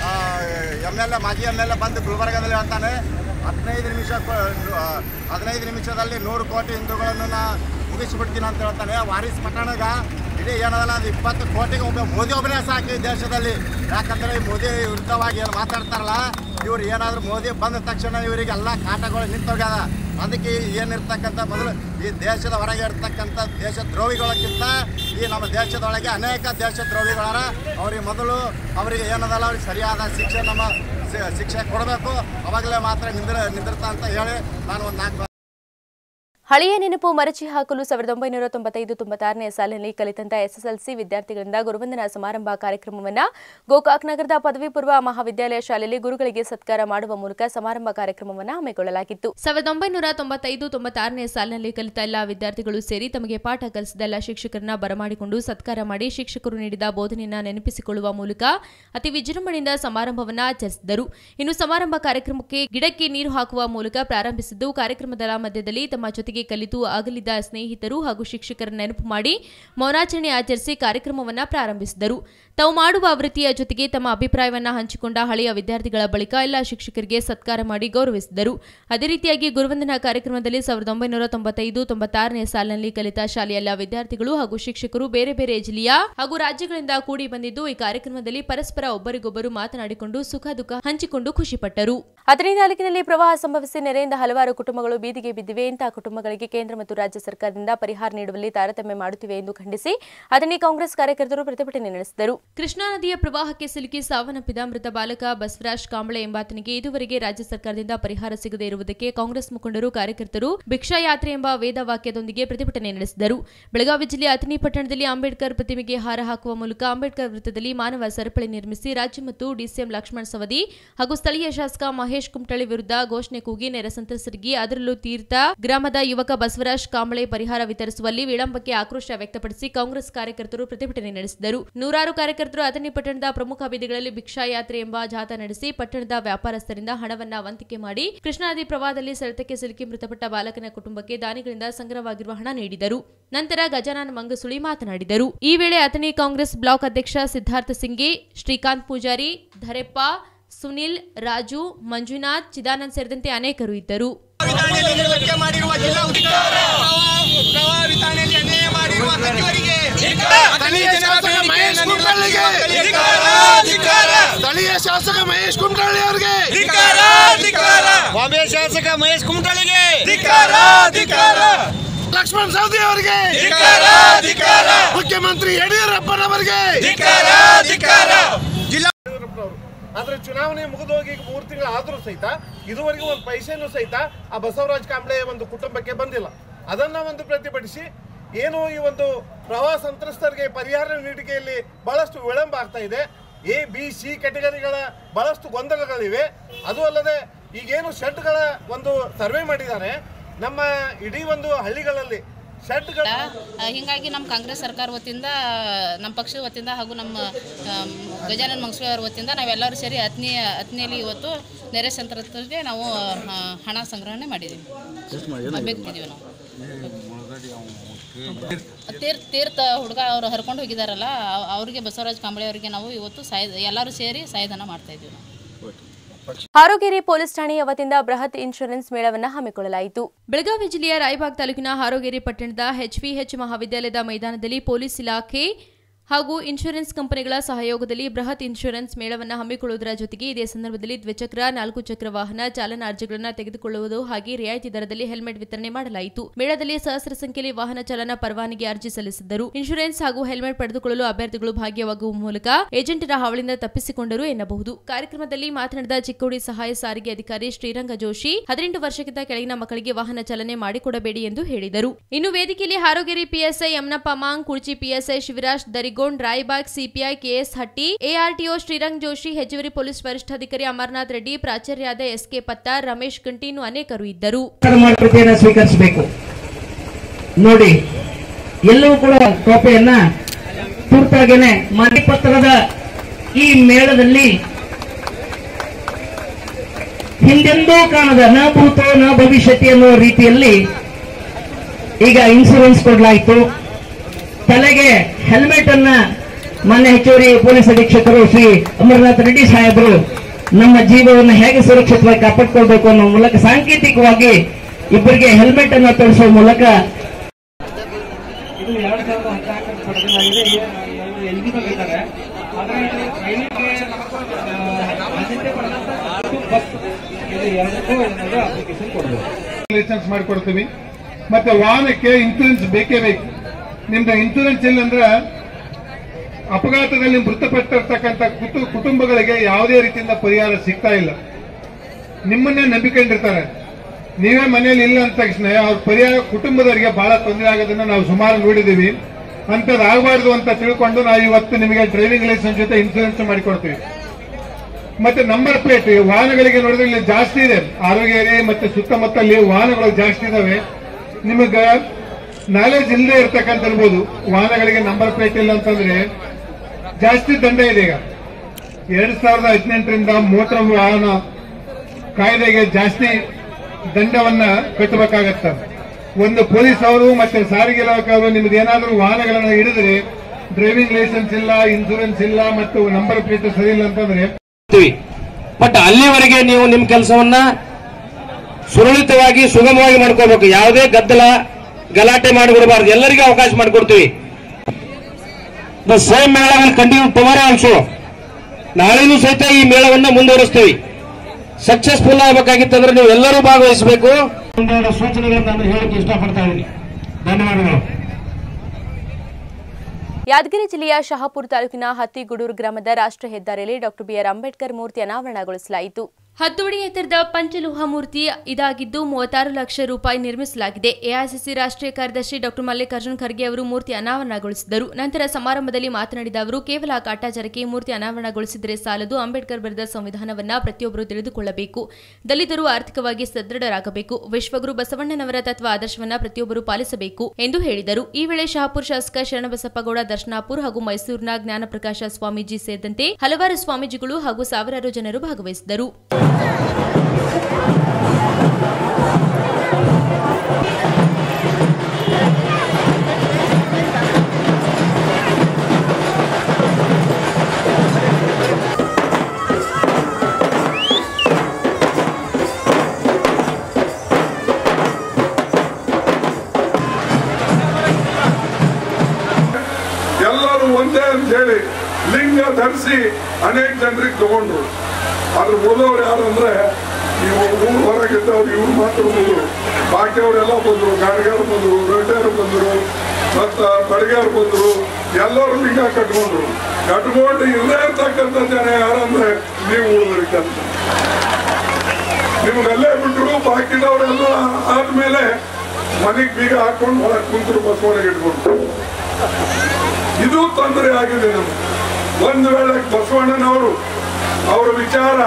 M L A ಮಾಜಿ ಎಮ್ ಎಲ್ ಎ ಬಂದು ಗುಲ್ಬರ್ಗದಲ್ಲಿ ಹೇಳ್ತಾನೆ ಹದಿನೈದು ನಿಮಿಷ ಕೊ- ಆ, ಹದಿನೈದು ನಿಮಿಷದಲ್ಲಿ ನೂರು ಕೋಟಿ ಹಿಂದೂಗಳನ್ನು ನಾ ಮುಗಿಸ್ಬಿಡ್ತೀನಿ ಅಂತ ಹೇಳ್ತಾನೆ ವಾರಿಸ್ ಪಠಾಣಗ ಇಡೀ ಏನದಲ್ಲ ಅದು ಇಪ್ಪತ್ತು ಕೋಟಿಗೆ ಒಬ್ಬ ಮೋದಿ ಒಬ್ಬನೇ ಸಾಕು ಈ ದೇಶದಲ್ಲಿ ಯಾಕಂದರೆ ಈ ಮೋದಿ ವಿರುದ್ಧವಾಗಿ ಏನು ಮಾತಾಡ್ತಾರಲ್ಲ ಇವ್ರು ಏನಾದರೂ ಮೋದಿ ಬಂದ ತಕ್ಷಣ ಇವರಿಗೆಲ್ಲ ಕಾಟಗಳು ನಿಂತೋಗ್ಯದ ಅದಕ್ಕೆ ಏನಿರ್ತಕ್ಕಂಥ ಮೊದಲು ಈ ದೇಶದ ಹೊರಗೆ ಇರ್ತಕ್ಕಂಥ ದೇಶದ್ರೋಹಿಗಳಕ್ಕಿಂತ ಈ ನಮ್ಮ ದೇಶದೊಳಗೆ ಅನೇಕ ದೇಶದ್ರೋಹಿಗಳಾರ ಅವ್ರಿಗೆ ಮೊದಲು ಅವರಿಗೆ ಏನದಲ್ಲ ಅವ್ರಿಗೆ ಸರಿಯಾದ ಶಿಕ್ಷೆ ನಮ್ಮ ಶಿ- ಶಿಕ್ಷೆ ಕೊಡಬೇಕು ಅವಾಗಲೇ ಮಾತ್ರ ನಿಂದ್ರ ನಿಂದಿರ್ತಾ ಅಂತ ಹೇಳಿ ನಾನು ಒಂದು ನಾಲ್ಕು ಹಳೆಯ ನೆನಪು ಮರಚಿ ಹಾಕಲು ಸಾವಿರದ ಒಂಬೈನೂರ ತೊಂಬತ್ತೈದು ತೊಂಬತ್ತಾರನೇ ಸಾಲಿನಲ್ಲಿ ಕಲಿತಂತ ಎಸ್ಎಸ್ಎಲ್ಸಿ ವಿದ್ಯಾರ್ಥಿಗಳಿಂದ ಗುರುವಂದನಾ ಸಮಾರಂಭ ಕಾರ್ಯಕ್ರಮವನ್ನು ಗೋಕಾಕ್ ನಗರದ ಪದವಿ ಪೂರ್ವ ಮಹಾವಿದ್ಯಾಲಯ ಶಾಲೆಯಲ್ಲಿ ಗುರುಗಳಿಗೆ ಸತ್ಕಾರ ಮಾಡುವ ಮೂಲಕ ಸಮಾರಂಭ ಕಾರ್ಯಕ್ರಮವನ್ನು ಹಮ್ಮಿಕೊಳ್ಳಲಾಗಿತ್ತು ಸಾವಿರದ ಒಂಬೈನೂರ ತೊಂಬತ್ತೈದು ತೊಂಬತ್ತಾರನೇ ಸಾಲಿನಲ್ಲಿ ಕಲಿತ ಎಲ್ಲ ವಿದ್ಯಾರ್ಥಿಗಳು ಸೇರಿ ತಮಗೆ ಪಾಠ ಕಲಿಸಿದ ಎಲ್ಲ ಶಿಕ್ಷಕರನ್ನ ಬರಮಾಡಿಕೊಂಡು ಸತ್ಕಾರ ಮಾಡಿ ಶಿಕ್ಷಕರು ನೀಡಿದ ಬೋಧನೆಯನ್ನ ನೆನಪಿಸಿಕೊಳ್ಳುವ ಮೂಲಕ ಅತಿ ವಿಜೃಂಭಣೆಯಿಂದ ಸಮಾರಂಭವನ್ನ ಆಚರಿಸಿದರು ಇನ್ನು ಸಮಾರಂಭ ಕಾರ್ಯಕ್ರಮಕ್ಕೆ ಗಿಡಕ್ಕೆ ನೀರು ಹಾಕುವ ಮೂಲಕ ಪ್ರಾರಂಭಿಸಿದ್ದು ಕಾರ್ಯಕ್ರಮದ ಮಧ್ಯದಲ್ಲಿ ತಮ್ಮ ಜೊತೆಗೆ ಕಲಿತು ಆಗಲಿದ್ದ ಸ್ನೇಹಿತರು ಹಾಗೂ ಶಿಕ್ಷಕರ ನೆನಪು ಮಾಡಿ ಮೌನಾಚರಣೆ ಆಚರಿಸಿ ಕಾರ್ಯಕ್ರಮವನ್ನ ಪ್ರಾರಂಭಿಸಿದರು ತಾವು ಮಾಡುವ ವೃತ್ತಿಯ ಜೊತೆಗೆ ತಮ್ಮ ಅಭಿಪ್ರಾಯವನ್ನ ಹಂಚಿಕೊಂಡ ಹಳೆಯ ವಿದ್ಯಾರ್ಥಿಗಳ ಬಳಿಕ ಎಲ್ಲ ಶಿಕ್ಷಕರಿಗೆ ಸತ್ಕಾರ ಮಾಡಿ ಗೌರವಿಸಿದರು ಅದೇ ರೀತಿಯಾಗಿ ಗುರುವಂದನಾ ಕಾರ್ಯಕ್ರಮದಲ್ಲಿ ಸಾವಿರದ ಒಂಬೈನೂರ ತೊಂಬತ್ತೈದು ತೊಂಬತ್ತಾರನೇ ಸಾಲಿನಲ್ಲಿ ಕಲಿತ ಶಾಲೆಯ ಎಲ್ಲ ವಿದ್ಯಾರ್ಥಿಗಳು ಹಾಗೂ ಶಿಕ್ಷಕರು ಬೇರೆ ಬೇರೆ ಜಿಲ್ಲೆಯ ಹಾಗೂ ರಾಜ್ಯಗಳಿಂದ ಕೂಡಿ ಬಂದಿದ್ದು ಈ ಕಾರ್ಯಕ್ರಮದಲ್ಲಿ ಪರಸ್ಪರ ಒಬ್ಬರಿಗೊಬ್ಬರು ಮಾತನಾಡಿಕೊಂಡು ಸುಖ ದುಃಖ ಹಂಚಿಕೊಂಡು ಖುಷಿಪಟ್ಟರು ಅಥಣಿ ತಾಲೂಕಿನಲ್ಲಿ ಪ್ರವಾಹ ಸಂಭವಿಸಿ ನೆರೆಯಿಂದ ಹಲವಾರು ಕುಟುಂಬಗಳು ಬೀದಿಗೆ ಬಿದ್ದಿವೆ ಇಂತಹ ಕುಟುಂಬಗಳಿಗೆ ಕೇಂದ್ರ ಮತ್ತು ರಾಜ್ಯ ಸರ್ಕಾರದಿಂದ ಪರಿಹಾರ ನೀಡುವಲ್ಲಿ ತಾರತಮ್ಯ ಮಾಡುತ್ತಿವೆ ಎಂದು ಖಂಡಿಸಿ ಅಥಣಿ ಕಾಂಗ್ರೆಸ್ ಕಾರ್ಯಕರ್ತರು ಪ್ರತಿಭಟನೆ ನಡೆಸಿದರು ಕೃಷ್ಣಾ ನದಿಯ ಪ್ರವಾಹಕ್ಕೆ ಸಿಲುಕಿ ಸಾವನ್ನಪ್ಪಿದ ಮೃತ ಬಾಲಕ ಬಸವರಾಜ್ ಕಾಂಬಳೆ ಎಂಬಾತನಿಗೆ ಇದುವರೆಗೆ ರಾಜ್ಯ ಸರ್ಕಾರದಿಂದ ಪರಿಹಾರ ಸಿಗದೇ ಇರುವುದಕ್ಕೆ ಕಾಂಗ್ರೆಸ್ ಮುಖಂಡರು ಕಾರ್ಯಕರ್ತರು ಭಿಕ್ಷಾ ಯಾತ್ರೆ ಎಂಬ ವೇದ ವಾಕ್ಯದೊಂದಿಗೆ ಪ್ರತಿಭಟನೆ ನಡೆಸಿದರು ಬೆಳಗಾವಿ ಜಿಲ್ಲೆಯ ಅಥಣಿ ಪಟ್ಟಣದಲ್ಲಿ ಅಂಬೇಡ್ಕರ್ ಪ್ರತಿಮೆಗೆ ಹಾರ ಹಾಕುವ ಮೂಲಕ ಅಂಬೇಡ್ಕರ್ ವೃತ್ತದಲ್ಲಿ ಮಾನವ ಸರಪಳಿ ನಿರ್ಮಿಸಿ ರಾಜ್ಯ ಮತ್ತು ಡಿಸಿಎಂ ಲಕ್ಷ್ಮಣ ಸವದಿ ಹಾಗೂ ಸ್ಥಳೀಯ ಶಾಸಕ ಮಹೇಶ್ ಕುಮಟಳ್ಳಿ ವಿರುದ್ಧ ಘೋಷಣೆ ಕೂಗಿ ನೆರೆ ಸಂತ್ರಸ್ತರಿಗೆ ಅದರಲ್ಲೂ ತೀರ್ಥ ಗ್ರಾಮದ ಯುವಕ ಬಸವರಾಜ್ ಕಾಂಬಳೆ ಪರಿಹಾರ ವಿತರಿಸುವಲ್ಲಿ ವಿಳಂಬಕ್ಕೆ ಆಕ್ರೋಶ ವ್ಯಕ್ತಪಡಿಸಿ ಕಾಂಗ್ರೆಸ್ ಕಾರ್ಯಕರ್ತರು ಪ್ರತಿಭಟನೆ ನಡೆಸಿದರು ನೂರಾರು ಕಾರ್ಯಕರ್ತರು ಅಥಣಿ ಪಟ್ಟಣದ ಪ್ರಮುಖ ಬೀದಿಗಳಲ್ಲಿ ಭಿಕ್ಷಾ ಯಾತ್ರೆ ಎಂಬ ಜಾಥಾ ನಡೆಸಿ ಪಟ್ಟಣದ ವ್ಯಾಪಾರಸ್ಥರಿಂದ ಹಣವನ್ನ ವಂತಿಕೆ ಮಾಡಿ ಕೃಷ್ಣಾ ನದಿ ಪ್ರವಾಹದಲ್ಲಿ ಸೆಳೆತಕ್ಕೆ ಸಿಲುಕಿ ಮೃತಪಟ್ಟ ಬಾಲಕನ ಕುಟುಂಬಕ್ಕೆ ದಾನಿಗಳಿಂದ ಸಂಗ್ರಹವಾಗಿರುವ ಹಣ ನೀಡಿದರು ನಂತರ ಗಜಾನನ ಮಂಗಸುಳಿ ಮಾತನಾಡಿದರು ಈ ವೇಳೆ ಅಥಣಿ ಕಾಂಗ್ರೆಸ್ ಬ್ಲಾಕ್ ಅಧ್ಯಕ್ಷ ಸಿದ್ಧಾರ್ಥ ಸಿಂಗಿ ಶ್ರೀಕಾಂತ್ ಪೂಜಾರಿ ಧರೆಪ್ಪ ಸುನಿಲ್ ರಾಜು ಮಂಜುನಾಥ್ ಚಿದಾನಂದ್ ಸೇರಿದಂತೆ ಅನೇಕರು ಇದ್ದರು ಸ್ಥಳೀಯ ಶಾಸಕ ಮಹೇಶ್ ಕುಮಟಳ್ಳಿ ಅವರಿಗೆ ಬಾಂಬೆ ಶಾಸಕ ಮಹೇಶ್ ಕುಮಟಳ್ಳಿಗೆ ಲಕ್ಷ್ಮಣ್ ಸವದಿ ಅವರಿಗೆ ಮುಖ್ಯಮಂತ್ರಿ ಯಡಿಯೂರಪ್ಪನವರಿಗೆ ಆದ್ರೆ ಚುನಾವಣೆ ಮುಗಿದೋಗಿ ಈಗ ಮೂರು ತಿಂಗಳು ಆದ್ರೂ ಸಹಿತ ಇದುವರೆಗೂ ಒಂದು ಪೈಸೆನೂ ಸಹಿತ ಆ ಬಸವರಾಜ್ ಕಾಂಬ್ಳೆ ಒಂದು ಕುಟುಂಬಕ್ಕೆ ಬಂದಿಲ್ಲ ಅದನ್ನ ಒಂದು ಪ್ರತಿಭಟಿಸಿ ಏನು ಈ ಒಂದು ಪ್ರವಾಹ ಸಂತ್ರಸ್ತರಿಗೆ ಪರಿಹಾರ ನೀಡಿಕೆಯಲ್ಲಿ ಬಹಳಷ್ಟು ವಿಳಂಬ ಆಗ್ತಾ ಇದೆ ಎ ಬಿ ಸಿ ಕೆಟಗರಿಗಳ ಬಹಳಷ್ಟು ಗೊಂದಲಗಳಿವೆ ಅದು ಅಲ್ಲದೆ ಈಗೇನು ಶೆಡ್ಗಳ ಒಂದು ಸರ್ವೆ ಮಾಡಿದ್ದಾರೆ ನಮ್ಮ ಇಡೀ ಒಂದು ಹಳ್ಳಿಗಳಲ್ಲಿ ಶೆಡ್ಗಳ ಆ, ಹಿಂಗಾಗಿ ನಮ್ಮ ಕಾಂಗ್ರೆಸ್ ಸರ್ಕಾರ ವತಿಯಿಂದ ನಮ್ಮ ಪಕ್ಷದ ವತಿಯಿಂದ ಹಾಗೂ ನಮ್ಮ ಆಮ್, ಗಜಾನನ ಮಂಗಸ್ವಾಮಿ ಅವರ ವತಿಯಿಂದ ನಾವೆಲ್ಲರೂ ಸೇರಿ ಹತ್ನಿ ಹತ್ನಿಯಲ್ಲಿ ಇವತ್ತು ನೆರೆ ಸಂತ್ರಸ್ತರಿಗೆ ನಾವು ಆ, ಹಣ ಸಂಗ್ರಹಣೆ ಮಾಡಿದ್ದೀವಿ ಬೇಕಿದ್ದೀವಿ ನಾವು ತೀರ್ಥ ತೀರ್ಥ ಹುಡುಗ ಅವರು ಹರ್ಕೊಂಡು ಹೋಗಿದಾರಲ್ಲ ಅವ್- ಅವ್ರಿಗೆ ಬಸವರಾಜ್ ಕಾಂಬಳೆ ಅವರಿಗೆ ನಾವು ಇವತ್ತು ಸಾಯ ಎಲ್ಲರೂ ಸೇರಿ ಸಹಾಯಧನ ಮಾಡ್ತಾ ಇದ್ದೀವಿ ನಾವು ಹಾರೋಗೇರಿ ಪೊಲೀಸ್ ಠಾಣೆಯ ವತಿಯಿಂದ ಬೃಹತ್ ಇನ್ಶೂರೆನ್ಸ್ ಮೇಳವನ್ನು ಹಮ್ಮಿಕೊಳ್ಳಲಾಯಿತು ಬೆಳಗಾವಿ ಜಿಲ್ಲೆಯ ರಾಯಬಾಗ್ ತಾಲೂಕಿನ ಹಾರೋಗೇರಿ ಪಟ್ಟಣದ ಎಚ್ವಿಎಚ್ ಮಹಾವಿದ್ಯಾಲಯದ ಮೈದಾನದಲ್ಲಿ ಪೊಲೀಸ್ ಇಲಾಖೆ ಹಾಗೂ ಇನ್ಶೂರೆನ್ಸ್ ಕಂಪನಿಗಳ ಸಹಯೋಗದಲ್ಲಿ ಬೃಹತ್ ಇನ್ಶೂರೆನ್ಸ್ ಮೇಳವನ್ನು ಹಮ್ಮಿಕೊಳ್ಳುವುದರ ಜೊತೆಗೆ ಇದೇ ಸಂದರ್ಭದಲ್ಲಿ ದ್ವಿಚಕ್ರ ನಾಲ್ಕು ಚಕ್ರ ವಾಹನ ಚಾಲನಾ ಅರ್ಜಿಗಳನ್ನು ತೆಗೆದುಕೊಳ್ಳುವುದು ಹಾಗೆ ರಿಯಾಯಿತಿ ದರದಲ್ಲಿ ಹೆಲ್ಮೆಟ್ ವಿತರಣೆ ಮಾಡಲಾಯಿತು ಮೇಳದಲ್ಲಿ ಸಹಸ್ರ ಸಂಖ್ಯೆಯಲ್ಲಿ ವಾಹನ ಚಾಲನಾ ಪರವಾನಗಿ ಅರ್ಜಿ ಸಲ್ಲಿಸಿದ್ದರು ಇನ್ಶೂರೆನ್ಸ್ ಹಾಗೂ ಹೆಲ್ಮೆಟ್ ಪಡೆದುಕೊಳ್ಳಲು ಅಭ್ಯರ್ಥಿಗಳು ಭಾಗಿಯಾಗುವ ಮೂಲಕ ಏಜೆಂಟರ ಹಾವಳಿಯಿಂದ ತಪ್ಪಿಸಿಕೊಂಡರು ಎನ್ನಬಹುದು ಕಾರ್ಯಕ್ರಮದಲ್ಲಿ ಮಾತನಾಡಿದ ಚಿಕ್ಕೋಡಿ ಸಹಾಯ ಸಾರಿಗೆ ಅಧಿಕಾರಿ ಶ್ರೀರಂಗ ಜೋಶಿ ಹದಿನೆಂಟು ವರ್ಷಕ್ಕಿಂತ ಕೆಳಗಿನ ಮಕ್ಕಳಿಗೆ ವಾಹನ ಚಾಲನೆ ಮಾಡಿಕೊಡಬೇಡಿ ಎಂದು ಹೇಳಿದರು ಇನ್ನು ವೇದಿಕೆಯಲ್ಲಿ ಹಾರೋಗೇರಿ PSI Yamanappa Mang Kurchi PSI Shivaraj Darigond Raybag CPI KS Hatti ARTO Shrirang Joshi ಹೆಚ್ಚುವರಿ ಪೊಲೀಸ್ ವರಿಷ್ಠಾಧಿಕಾರಿ ಅಮರನಾಥ್ ರೆಡ್ಡಿ ಪ್ರಾಚಾರ್ಯರಾದ ಎಸ್ಕೆ ಪತ್ತಾರ್ ರಮೇಶ್ ಗಂಟಿ ಇನ್ನು ಅನೇಕರು ಇದ್ದರು ಕೃತಿಯನ್ನು ಸ್ವೀಕರಿಸಬೇಕು ನೋಡಿ ಎಲ್ಲವೂ ಕೂಡ ಟೋಪೆಯನ್ನ ತುರ್ತಾಗೇನೆ ಮನೆ ಪತ್ರದ ಈ ಮೇಳದಲ್ಲಿ ಹಿಂದೆಂದೂ ಕಾಣದ ನ ಭೂತ ನ ಭವಿಷ್ಯತಿ ಅನ್ನುವ ರೀತಿಯಲ್ಲಿ ಈಗ ಇನ್ಸೂರೆನ್ಸ್ ಕೊಡಲಾಯಿತು ತಲೆಗೆ ಹೆಲ್ಮೆಟ್ ಅನ್ನ ಮಾನ್ಯ ಹೆಚ್ಚುವರಿ ಪೊಲೀಸ್ ಅಧೀಕ್ಷಕರು ಶ್ರೀ ಅಮರನಾಥ್ ರೆಡ್ಡಿ ಸಾಹೇಬರು ನಮ್ಮ ಜೀವವನ್ನು ಹೇಗೆ ಸುರಕ್ಷಿತವಾಗಿ ಕಾಪಾಡಿಕೊಳ್ಬೇಕು ಅನ್ನೋ ಮೂಲಕ ಸಾಂಕೇತಿಕವಾಗಿ ಇಬ್ಬರಿಗೆ ಹೆಲ್ಮೆಟ್ ಅನ್ನು ತೊಡಿಸುವ ಮೂಲಕ ಇದು ಎರಡ್ ಸಾವಿರದ ಹದಿನಾಲ್ಕರಲ್ಲಿ ಪಡೆದಿದ್ದಾಗಿದೆ ಎರಡು ಎಲ್ ಜಿ ಇದ್ದಾರೆ ಆದರೆ ರೈಲಿಗೆ ಆದ್ಯತೆ ಪಡೆದಂತ ಬಸ್ ಇದು ಎರಡಕ್ಕೂ ಏನಾದ್ರು ಅಪ್ಲಿಕೇಶನ್ ಕೊಡಬೇಕು ಲೈಸೆನ್ಸ್ ಮಾಡಿಕೊಡ್ತೀವಿ ಮತ್ತೆ ವಾಹನಕ್ಕೆ ಇನ್ಸೂರೆನ್ಸ್ ಬೇಕೇ ಬೇಕು ನಿಮ್ದು ಇನ್ಸೂರೆನ್ಸ್ ಇಲ್ಲ ಅಂದ್ರೆ ಅಪಘಾತದಲ್ಲಿ ಮೃತಪಟ್ಟಿರ್ತಕ್ಕಂಥ ಕುಟು- ಕುಟುಂಬಗಳಿಗೆ ಯಾವುದೇ ರೀತಿಯಿಂದ ಪರಿಹಾರ ಸಿಗ್ತಾ ಇಲ್ಲ ನಿಮ್ಮನ್ನೇ ನಂಬಿಕೊಂಡಿರ್ತಾರೆ ನೀವೇ ಮನೆಯಲ್ಲಿ ಇಲ್ಲ ಅಂದ ತಕ್ಷಣ ಅವ್ರ ಪರಿಹಾರ ಕುಟುಂಬದವರಿಗೆ ಬಹಳ ತೊಂದರೆ ಆಗೋದನ್ನ ನಾವು ಸುಮಾರು ನೋಡಿದೀವಿ ಅಂತದ್ ಆಗಬಾರ್ದು ಅಂತ ತಿಳ್ಕೊಂಡು ನಾವು ಇವತ್ತು ನಿಮಗೆ ಡ್ರೈವಿಂಗ್ ಲೈಸೆನ್ಸ್ ಜೊತೆ ಇನ್ಸೂರೆನ್ಸ್ ಮಾಡಿಕೊಡ್ತೀವಿ ಮತ್ತೆ ನಂಬರ್ ಪ್ಲೇಟ್ ವಾಹನಗಳಿಗೆ ನೋಡಿದ್ರೆ ಇಲ್ಲಿ ಜಾಸ್ತಿ ಇದೆ ಆರೋಗ್ಯ ಏರಿಯಾ ಮತ್ತೆ ಸುತ್ತಮುತ್ತಲಿ ವಾಹನಗಳು ಜಾಸ್ತಿ ಇದಾವೆ ನಿಮಗ ನಾಲೆಜ್ ಇಲ್ಲದೆ ಇರ್ತಕ್ಕಂತ ಇರ್ಬೋದು ವಾಹನಗಳಿಗೆ ನಂಬರ್ ಪ್ಲೇಟ್ ಇಲ್ಲ ಅಂತಂದ್ರೆ ಜಾಸ್ತಿ ದಂಡ ಇದೆ ಈಗ ಎರಡ್ ಸಾವಿರದ ಹದಿನೆಂಟರಿಂದ ಮೋಟಾರ್ ವಾಹನ ಕಾಯ್ದೆಗೆ ಜಾಸ್ತಿ ದಂಡವನ್ನ ಕಟ್ಟಬೇಕಾಗತ್ತ ಒಂದು ಪೊಲೀಸ್ ಅವರು ಮತ್ತೆ ಸಾರಿಗೆ ಇಲಾಖೆ ಅವರು ನಿಮ್ದು ಏನಾದರೂ ವಾಹನಗಳನ್ನ ಹಿಡಿದ್ರೆ ಡ್ರೈವಿಂಗ್ ಲೈಸೆನ್ಸ್ ಇಲ್ಲ ಇನ್ಸೂರೆನ್ಸ್ ಇಲ್ಲ ಮತ್ತು ನಂಬರ್ ಪ್ಲೇಟ್ ಸರಿ ಇಲ್ಲ ಅಂತಂದ್ರೆ ಬಟ್ ಅಲ್ಲಿವರೆಗೆ ನೀವು ನಿಮ್ಮ ಕೆಲಸವನ್ನ ಸುರಳಿತವಾಗಿ ಸುಗಮವಾಗಿ ಮಾಡ್ಕೋಬೇಕು ಯಾವುದೇ ಗದ್ದಲ ಗಲಾಟೆ ಮಾಡಿಬಿಡಬಾರ್ದು ಎಲ್ಲರಿಗೂ ಅವಕಾಶ ಮಾಡಿಕೊಡ್ತೀವಿ the same mela will continue tomorrow also ನಾಳೆನೂ ಸಹಿತ ಈ ಮೇಳವನ್ನು ಮುಂದುವರಿಸ್ತೀವಿ ಸಕ್ಸಸ್ಫುಲ್ ಆಗಬೇಕಾಗಿತ್ತಂದ್ರೆ ನೀವು ಎಲ್ಲರೂ ಭಾಗವಹಿಸಬೇಕು ಒಂದೆರಡು ಸೂಚನೆಗಳನ್ನು ನಾನು ಹೇಳಕ್ಕೆ ಇಷ್ಟಪಡ್ತಾ ಇದ್ದೀನಿ ಧನ್ಯವಾದಗಳು ಯಾದಗಿರಿ ಜಿಲ್ಲೆಯ ಶಹಾಪುರ ತಾಲೂಕಿನ ಹತ್ತಿಗುಡೂರು ಗ್ರಾಮದ ರಾಷ್ಟ್ರೀಯ ಹೆದ್ದಾರಿಯಲ್ಲಿ ಡಾಕ್ಟರ್ ಬಿಆರ್ ಅಂಬೇಡ್ಕರ್ ಮೂರ್ತಿ ಅನಾವರಣಗೊಳಿಸಲಾಯಿತು ಹತ್ತುವಡಿ ಎತ್ತರದ ಪಂಚಲೋಹ ಮೂರ್ತಿ ಇದಾಗಿದ್ದು ಮೂವತ್ತಾರು ಲಕ್ಷ ರೂಪಾಯಿ ನಿರ್ಮಿಸಲಾಗಿದೆ ಎಐಸಿಸಿ ರಾಷ್ಟ್ರೀಯ ಕಾರ್ಯದರ್ಶಿ ಡಾಕ್ಟರ್ ಮಲ್ಲಿಕಾರ್ಜುನ್ ಖರ್ಗೆ ಅವರು ಮೂರ್ತಿ ಅನಾವರಣಗೊಳಿಸಿದರು ನಂತರ ಸಮಾರಂಭದಲ್ಲಿ ಮಾತನಾಡಿದ ಅವರು ಕೇವಲ ಕಾಟಾಚಾರಕ್ಕೆ ಮೂರ್ತಿ ಅನಾವರಣಗೊಳಿಸಿದರೆ ಸಾಲದು ಅಂಬೇಡ್ಕರ್ ಬರೆದ ಸಂವಿಧಾನವನ್ನ ಪ್ರತಿಯೊಬ್ಬರು ತಿಳಿದುಕೊಳ್ಳಬೇಕು ದಲಿತರು ಆರ್ಥಿಕವಾಗಿ ಸದೃಢರಾಗಬೇಕು ವಿಶ್ವಗುರು ಬಸವಣ್ಣನವರ ತತ್ವ ಆದರ್ಶವನ್ನ ಪ್ರತಿಯೊಬ್ಬರು ಪಾಲಿಸಬೇಕು ಎಂದು ಹೇಳಿದರು ಈ ವೇಳೆ ಶಹಾಪುರ ಶಾಸಕ ಶರಣಬಸಪ್ಪಗೌಡ ದರ್ಶನಾಪುರ್ ಹಾಗೂ ಮೈಸೂರಿನ ಜ್ಞಾನಪ್ರಕಾಶ ಸ್ವಾಮೀಜಿ ಸೇರಿದಂತೆ ಹಲವಾರು ಸ್ವಾಮೀಜಿಗಳು ಹಾಗೂ ಸಾವಿರಾರು ಜನರು ಭಾಗವಹಿಸಿದರು ಎಲ್ಲರೂ ಒಂದೇ ಅಂತ ಹೇಳಿ ಲಿಂಗ ಧರಿಸಿ ಅನೇಕ ಜನರಿಗೆ ತಗೊಂಡ್ರು ಆದ್ರೆ ಉಳಿದವ್ರು ಯಾರು ಅಂದ್ರೆ ಇವು ಊರು ಹೊರಗಿದ್ದವ್ರು ಇವ್ರು ಮಾತ್ರ ಬಂದ್ರು ಬಾಕಿಯವರೆಲ್ಲ ಬಂದ್ರು ಗಾಡಿಗಾರು ಬಂದ್ರು ರೆಡ್ಡಿಯರು ಬಂದ್ರು ಮತ್ತ ಬಡಿಗಾರು ಬಂದ್ರು ಎಲ್ಲರೂ ಲಿಂಗ ಕಟ್ಕೊಂಡ್ರು ಕಟ್ಕೊಂಡು ಇಲ್ಲೇ ಇರ್ತಕ್ಕಂಥ ಜನ ಯಾರಂದ್ರೆ ನೀವು ಉಳಿದ್ರಿಕಂತ ನಿಮ್ಗೆಲ್ಲೇ ಬಿಟ್ರು ಬಾಕಿದವರೆಲ್ಲ ಆದ್ಮೇಲೆ ಮನೆಗೆ ಬೀಗ ಹಾಕೊಂಡು ಹೊರಗೆ ಕುಂತರು ಬಸವಣಿಗೆ ಇಟ್ಕೊಂಡು ಇದು ತೊಂದರೆ ಆಗಿದೆ ನಮ್ಗೆ ಒಂದು ವೇಳೆ ಬಸವಣ್ಣನವರು ಅವರ ವಿಚಾರ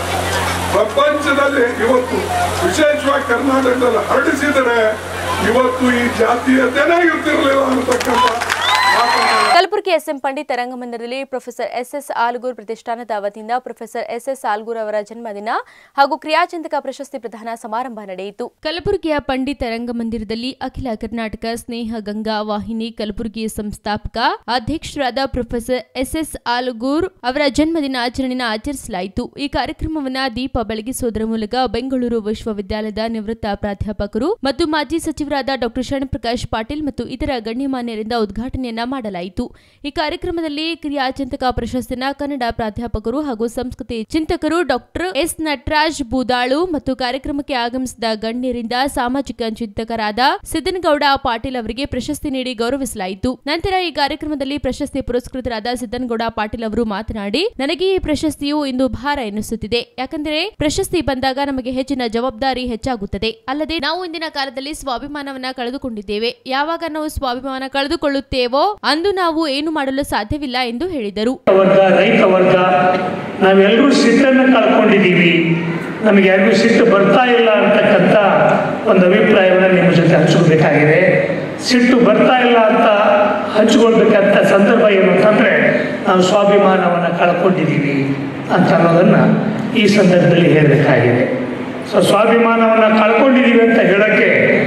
ಪ್ರಪಂಚದಲ್ಲಿ ಇವತ್ತು ವಿಶೇಷವಾಗಿ ಕರ್ನಾಟಕದಲ್ಲಿ ಹರಡಿಸಿದರೆ ಇವತ್ತು ಈ ಜಾತೀಯತೆನೇ ಇರ್ತಿರ್ಲಿಲ್ಲ ಅನ್ನತಕ್ಕಂಥ ಕಲಬುರಗಿ ಎಸ್ಎಂ ಪಂಡಿತ್ ರಂಗಮಂದಿರದಲ್ಲಿ ಪ್ರೊಫೆಸರ್ ಎಸ್ಎಸ್ ಆಲ್ಗೂರ್ ಪ್ರತಿಷ್ಠಾನದ ವತಿಯಿಂದ ಪ್ರೊಫೆಸರ್ ಎಸ್ಎಸ್ ಆಲ್ಗೂರ್ ಅವರ ಜನ್ಮದಿನ ಹಾಗೂ ಕ್ರಿಯಾಚಿಂತಕ ಪ್ರಶಸ್ತಿ ಪ್ರದಾನ ಸಮಾರಂಭ ನಡೆಯಿತು ಕಲಬುರಗಿಯ ಪಂಡಿತ ರಂಗಮಂದಿರದಲ್ಲಿ ಅಖಿಲ ಕರ್ನಾಟಕ ಸ್ನೇಹ ಗಂಗಾ ವಾಹಿನಿ ಕಲಬುರಗಿ ಸಂಸ್ಥಾಪಕ ಅಧ್ಯಕ್ಷರಾದ ಪ್ರೊಫೆಸರ್ ಎಸ್ಎಸ್ ಆಲಗೂರ್ ಅವರ ಜನ್ಮದಿನ ಆಚರಣೆಯನ್ನು ಆಚರಿಸಲಾಯಿತು ಈ ಕಾರ್ಯಕ್ರಮವನ್ನು ದೀಪ ಬೆಳಗಿಸುವುದರ ಮೂಲಕ ಬೆಂಗಳೂರು ವಿಶ್ವವಿದ್ಯಾಲಯದ ನಿವೃತ್ತ ಪ್ರಾಧ್ಯಾಪಕರು ಮತ್ತು ಮಾಜಿ ಸಚಿವರಾದ ಡಾಕ್ಟರ್ ಶರಣಪ್ರಕಾಶ್ ಪಾಟೀಲ್ ಮತ್ತು ಇತರ ಗಣ್ಯಮಾನ್ಯರಿಂದ ಉದ್ಘಾಟನೆಯನ್ನ ಮಾಡಲಾಯಿತು ಈ ಕಾರ್ಯಕ್ರಮದಲ್ಲಿ ಕ್ರಿಯಾಚಿಂತಕ ಪ್ರಶಸ್ತಿನ ಕನ್ನಡ ಪ್ರಾಧ್ಯಾಪಕರು ಹಾಗೂ ಸಂಸ್ಕೃತಿ ಚಿಂತಕರು ಡಾಕ್ಟರ್ ಎಸ್ ನಟರಾಜ್ ಬೂದಾಳು ಮತ್ತು ಕಾರ್ಯಕ್ರಮಕ್ಕೆ ಆಗಮಿಸಿದ ಗಣ್ಯರಿಂದ ಸಾಮಾಜಿಕ ಚಿಂತಕರಾದ ಸಿದ್ದನಗೌಡ ಪಾಟೀಲ್ ಅವರಿಗೆ ಪ್ರಶಸ್ತಿ ನೀಡಿ ಗೌರವಿಸಲಾಯಿತು ನಂತರ ಈ ಕಾರ್ಯಕ್ರಮದಲ್ಲಿ ಪ್ರಶಸ್ತಿ ಪುರಸ್ಕೃತರಾದ ಸಿದ್ದನಗೌಡ ಪಾಟೀಲ್ ಅವರು ಮಾತನಾಡಿ ನನಗೆ ಈ ಪ್ರಶಸ್ತಿಯು ಇಂದು ಭಾರ ಎನಿಸುತ್ತಿದೆ ಯಾಕಂದರೆ ಪ್ರಶಸ್ತಿ ಬಂದಾಗ ನಮಗೆ ಹೆಚ್ಚಿನ ಜವಾಬ್ದಾರಿ ಹೆಚ್ಚಾಗುತ್ತದೆ ಅಲ್ಲದೆ ನಾವು ಇಂದಿನ ಕಾಲದಲ್ಲಿ ಸ್ವಾಭಿಮಾನವನ್ನ ಕಳೆದುಕೊಂಡಿದ್ದೇವೆ ಯಾವಾಗ ನಾವು ಸ್ವಾಭಿಮಾನ ಕಳೆದುಕೊಳ್ಳುತ್ತೇವೋ ಅಂದು ನಾವು ಏನು ಮಾಡಲು ಸಾಧ್ಯವಿಲ್ಲ ಎಂದು ಹೇಳಿದರು ವರ್ಗ ರೈತ ವರ್ಗ ನಾವೆಲ್ಲರೂ ಸಿಟ್ಟನ್ನು ಕಳ್ಕೊಂಡಿದ್ದೀವಿ ನಮಗೆ ಯಾರಿಗೂ ಸಿಟ್ಟು ಬರ್ತಾ ಇಲ್ಲ ಅಂತಕ್ಕಂಥ ಒಂದು ಅಭಿಪ್ರಾಯವನ್ನು ನಿಮ್ಮ ಜೊತೆ ಹಂಚ್ಕೋಬೇಕಾಗಿದೆ ಸಿಟ್ಟು ಬರ್ತಾ ಇಲ್ಲ ಅಂತ ಹಂಚ್ಕೊಳ್ಬೇಕಂತ ಸಂದರ್ಭ ಏನು ಅಂತಂದರೆ ನಾವು ಸ್ವಾಭಿಮಾನವನ್ನು ಕಳ್ಕೊಂಡಿದ್ದೀವಿ ಅಂತ ಅನ್ನೋದನ್ನು ಈ ಸಂದರ್ಭದಲ್ಲಿ ಹೇಳಬೇಕಾಗಿದೆ ಸೊ ಸ್ವಾಭಿಮಾನವನ್ನು ಕಳ್ಕೊಂಡಿದ್ದೀವಿ ಅಂತ ಹೇಳೋಕ್ಕೆ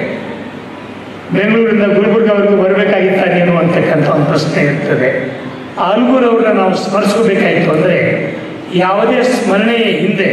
ಬೆಂಗಳೂರಿಂದ ಗುಲ್ಬರ್ಗವರೆಗೂ ಬರಬೇಕಾಗಿತ್ತ ನೀನು ಅಂತಕ್ಕಂಥ ಒಂದು ಪ್ರಶ್ನೆ ಇರ್ತದೆ ಆಲ್ಗೂರ್ ಅವ್ರನ್ನ ನಾವು ಸ್ಮರಿಸ್ಕೋಬೇಕಾಯಿತು ಅಂದರೆ ಯಾವುದೇ ಸ್ಮರಣೆಯ ಹಿಂದೆ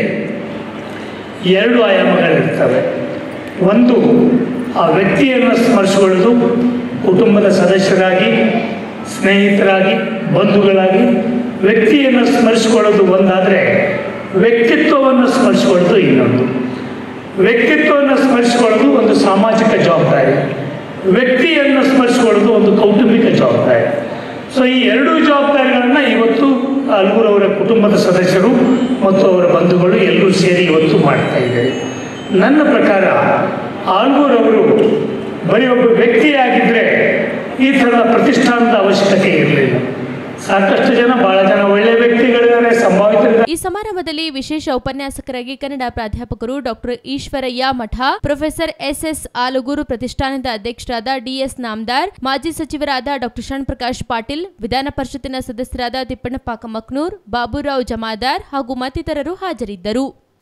ಎರಡು ಆಯಾಮಗಳಿರ್ತವೆ ಒಂದು ಆ ವ್ಯಕ್ತಿಯನ್ನು ಸ್ಮರಿಸಿಕೊಳ್ಳೋದು ಕುಟುಂಬದ ಸದಸ್ಯರಾಗಿ ಸ್ನೇಹಿತರಾಗಿ ಬಂಧುಗಳಾಗಿ ವ್ಯಕ್ತಿಯನ್ನು ಸ್ಮರಿಸಿಕೊಳ್ಳೋದು ಒಂದಾದರೆ ವ್ಯಕ್ತಿತ್ವವನ್ನು ಸ್ಮರಿಸಿಕೊಳ್ಳೋದು ಇನ್ನೊಂದು ವ್ಯಕ್ತಿತ್ವವನ್ನು ಸ್ಮರಿಸಿಕೊಳ್ಳೋದು ಒಂದು ಸಾಮಾಜಿಕ ಜವಾಬ್ದಾರಿ ವ್ಯಕ್ತಿಯನ್ನು ಸ್ಮರಿಸಿಕೊಳ್ಳೋದು ಒಂದು ಕೌಟುಂಬಿಕ ಜವಾಬ್ದಾರಿ ಸೊ ಈ ಎರಡೂ ಜವಾಬ್ದಾರಿಗಳನ್ನು ಇವತ್ತು ಅಲ್ಗೂರ್ ಅವರ ಕುಟುಂಬದ ಸದಸ್ಯರು ಮತ್ತು ಅವರ ಬಂಧುಗಳು ಎಲ್ಲರೂ ಸೇರಿ ಇವತ್ತು ಮಾಡ್ತಾ ಇದ್ದಾರೆ ನನ್ನ ಪ್ರಕಾರ ಆಲ್ಗೂರ್ ಅವರು ಬರೀ ಒಬ್ಬ ವ್ಯಕ್ತಿಯಾಗಿದ್ದರೆ ಈ ಥರದ ಪ್ರತಿಷ್ಠಾನದ ಅವಶ್ಯಕತೆ ಇರಲಿಲ್ಲ ಸಾಕಷ್ಟು ಜನ ಬಹಳ ಜನ ಒಳ್ಳೆಯ ವ್ಯಕ್ತಿಗಳಿದ್ದಾರೆ ಸಂಭಾವಿತರಿದ್ದಾರೆ ಈ ಸಮಾರಂಭದಲ್ಲಿ ವಿಶೇಷ ಉಪನ್ಯಾಸಕರಾಗಿ ಕನ್ನಡ ಪ್ರಾಧ್ಯಾಪಕರು ಡಾಕ್ಟರ್ ಈಶ್ವರಯ್ಯ ಮಠ ಪ್ರೊಫೆಸರ್ ಎಸ್ಎಸ್ ಆಲಗೂರು ಪ್ರತಿಷ್ಠಾನದ ಅಧ್ಯಕ್ಷರಾದ ಡಿಎಸ್ ನಾಮ್ದಾರ್ ಮಾಜಿ ಸಚಿವರಾದ ಡಾಕ್ಟರ್ ಶಣ್ಪ್ರಕಾಶ್ ಪಾಟೀಲ್ ವಿಧಾನ ಪರಿಷತ್ತಿನ ಸದಸ್ಯರಾದ ತಿಪ್ಪಣ್ಣಪ್ಪ ಕಮಕ್ನೂರ್ ಬಾಬುರಾವ್ ಜಮಾದಾರ್ ಹಾಗೂ ಮತ್ತಿತರರು ಹಾಜರಿದ್ದರು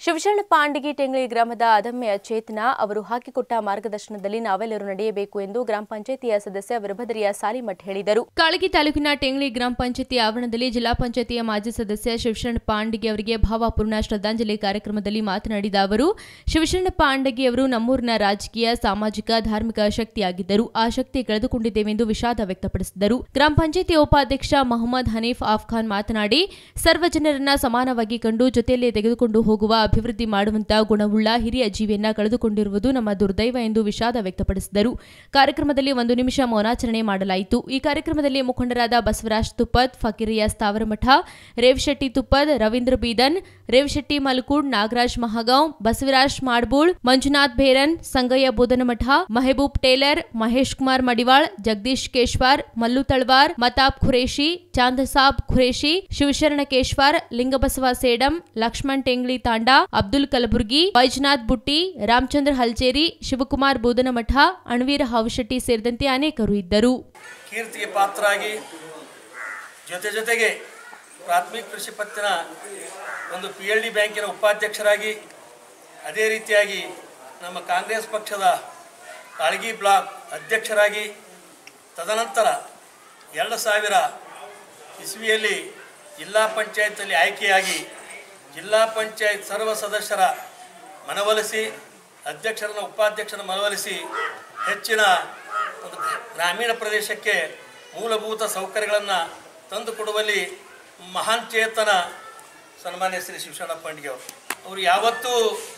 ಶಿವಶರಣ ಪಾಂಡಗಿ ಟೆಂಗಳಿ ಗ್ರಾಮದ ಅದಮ್ಯ ಚೇತನ ಅವರು ಹಾಕಿಕೊಟ್ಟ ಮಾರ್ಗದರ್ಶನದಲ್ಲಿ ನಾವೆಲ್ಲರೂ ನಡೆಯಬೇಕು ಎಂದು ಗ್ರಾಮ ಪಂಚಾಯಿತಿಯ ಸದಸ್ಯ ವೀರಭದ್ರಿಯ ಸಾಲಿಮಠ್ ಹೇಳಿದರು ಕಾಳಗಿ ತಾಲೂಕಿನ ಟೆಂಗ್ಳಿ ಗ್ರಾಮ ಪಂಚಾಯತಿ ಆವರಣದಲ್ಲಿ ಜಿಲ್ಲಾ ಪಂಚಾಯತಿಯ ಮಾಜಿ ಸದಸ್ಯ ಶಿವಶರಣ ಪಾಂಡಗಿ ಅವರಿಗೆ ಭಾವಪೂರ್ಣ ಶ್ರದ್ಧಾಂಜಲಿ ಕಾರ್ಯಕ್ರಮದಲ್ಲಿ ಮಾತನಾಡಿದ ಅವರು ಶಿವಶರಣ ಪಾಂಡಗಿ ಅವರು ನಮ್ಮೂರಿನ ರಾಜಕೀಯ ಸಾಮಾಜಿಕ ಧಾರ್ಮಿಕ ಶಕ್ತಿಯಾಗಿದ್ದರು ಆ ಶಕ್ತಿ ಕಳೆದುಕೊಂಡಿದ್ದೇವೆಂದು ವಿಷಾದ ವ್ಯಕ್ತಪಡಿಸಿದರು ಗ್ರಾಮ ಪಂಚಾಯತಿ ಉಪಾಧ್ಯಕ್ಷ ಮೊಹಮ್ಮದ್ ಹನೀಫ್ ಆಫ್ಖಾನ್ ಮಾತನಾಡಿ ಸರ್ವ ಜನರನ್ನ ಸಮಾನವಾಗಿ ಕಂಡು ಜೊತೆಯಲ್ಲೇ ತೆಗೆದುಕೊಂಡು ಹೋಗುವ ಅಭಿವೃದ್ಧಿ ಮಾಡುವಂತಹ ಗುಣವುಳ್ಳ ಹಿರಿಯ ಜೀವಿಯನ್ನ ಕಳೆದುಕೊಂಡಿರುವುದು ನಮ್ಮ ದುರ್ದೈವ ಎಂದು ವಿಷಾದ ವ್ಯಕ್ತಪಡಿಸಿದರು ಕಾರ್ಯಕ್ರಮದಲ್ಲಿ ಒಂದು ನಿಮಿಷ ಮೌನಾಚರಣೆ ಮಾಡಲಾಯಿತು ಈ ಕಾರ್ಯಕ್ರಮದಲ್ಲಿ ಮುಖಂಡರಾದ ಬಸವರಾಜ್ ತುಪ್ಪದ್ ಫಕೀರಿಯ ಸ್ಥಾವರಮಠ ರೇವಶೆಟ್ಟಿ ತುಪ್ಪದ್ ರವೀಂದ್ರ ಬೀದನ್ ರೇವಶೆಟ್ಟಿ ಮಲ್ಕೂಡ್ ನಾಗರಾಜ್ ಮಹಾಗಾಂವ್ ಬಸವರಾಜ್ ಮಾಡ್ಬೂಳ್ ಮಂಜುನಾಥ್ ಭೇರನ್ ಸಂಗಯ್ಯ ಬೋಧನಮಠ ಮೆಹಬೂಬ್ ಟೇಲರ್ ಮಹೇಶ್ ಕುಮಾರ್ ಮಡಿವಾಳ್ ಜಗದೀಶ್ ಕೇಶ್ವಾರ್ ಮಲ್ಲು ತಳ್ವಾರ್ ಮತಾಬ್ ಖುರೇಶಿ ಚಾಂದಸಾಬ್ ಖುರೇಶಿ ಶಿವಶರಣ ಕೇಶ್ವಾರ್ ಲಿಂಗಬಸವ ಸೇಡಂ ಲಕ್ಷ್ಮಣ್ ಟೆಂಗ್ಳಿ ತಾಂಡಾ ಅಬ್ದುಲ್ ಕಲಬುರ್ಗಿ ವೈಜನಾಥ್ ಬುಟ್ಟಿ ರಾಮಚಂದ್ರ ಹಲ್ಚೇರಿ ಶಿವಕುಮಾರ್ ಬೋಧನಮಠ ಅಣವೀರ ಹಾವುಶೆಟ್ಟಿ ಸೇರಿದಂತೆ ಅನೇಕರು ಇದ್ದರು ಕೀರ್ತಿಗೆ ಪಾತ್ರರಾಗಿ ಜೊತೆ ಜೊತೆಗೆ ಪ್ರಾಥಮಿಕ ಕೃಷಿ ಪತ್ತಿನ ಒಂದು ಪಿ ಎಲ್ ಡಿ ಬ್ಯಾಂಕಿನ ಉಪಾಧ್ಯಕ್ಷರಾಗಿ ಅದೇ ರೀತಿಯಾಗಿ ನಮ್ಮ ಕಾಂಗ್ರೆಸ್ ಪಕ್ಷದ ಕಾಳಗಿ ಬ್ಲಾಕ್ ಅಧ್ಯಕ್ಷರಾಗಿ ತದನಂತರ ಎರಡು ಸಾವಿರ ಇಸ್ವಿಯಲ್ಲಿ ಜಿಲ್ಲಾ ಪಂಚಾಯತಲ್ಲಿ ಆಯ್ಕೆಯಾಗಿ ಜಿಲ್ಲಾ ಪಂಚಾಯತ್ ಸರ್ವ ಸದಸ್ಯರ ಮನವೊಲಿಸಿ ಅಧ್ಯಕ್ಷರನ್ನ ಉಪಾಧ್ಯಕ್ಷರನ್ನ ಮನವೊಲಿಸಿ ಹೆಚ್ಚಿನ ಒಂದು ಗ್ರಾಮೀಣ ಪ್ರದೇಶಕ್ಕೆ ಮೂಲಭೂತ ಸೌಕರ್ಯಗಳನ್ನು ತಂದುಕೊಡುವಲ್ಲಿ ಮಹಾನ್ ಚೇತನ ಸನ್ಮಾನ್ಯ ಶ್ರೀ ಶಿವಶರಣ ಪಾಂಡಿಗೆ ಅವರು ಅವರು ಯಾವತ್ತೂ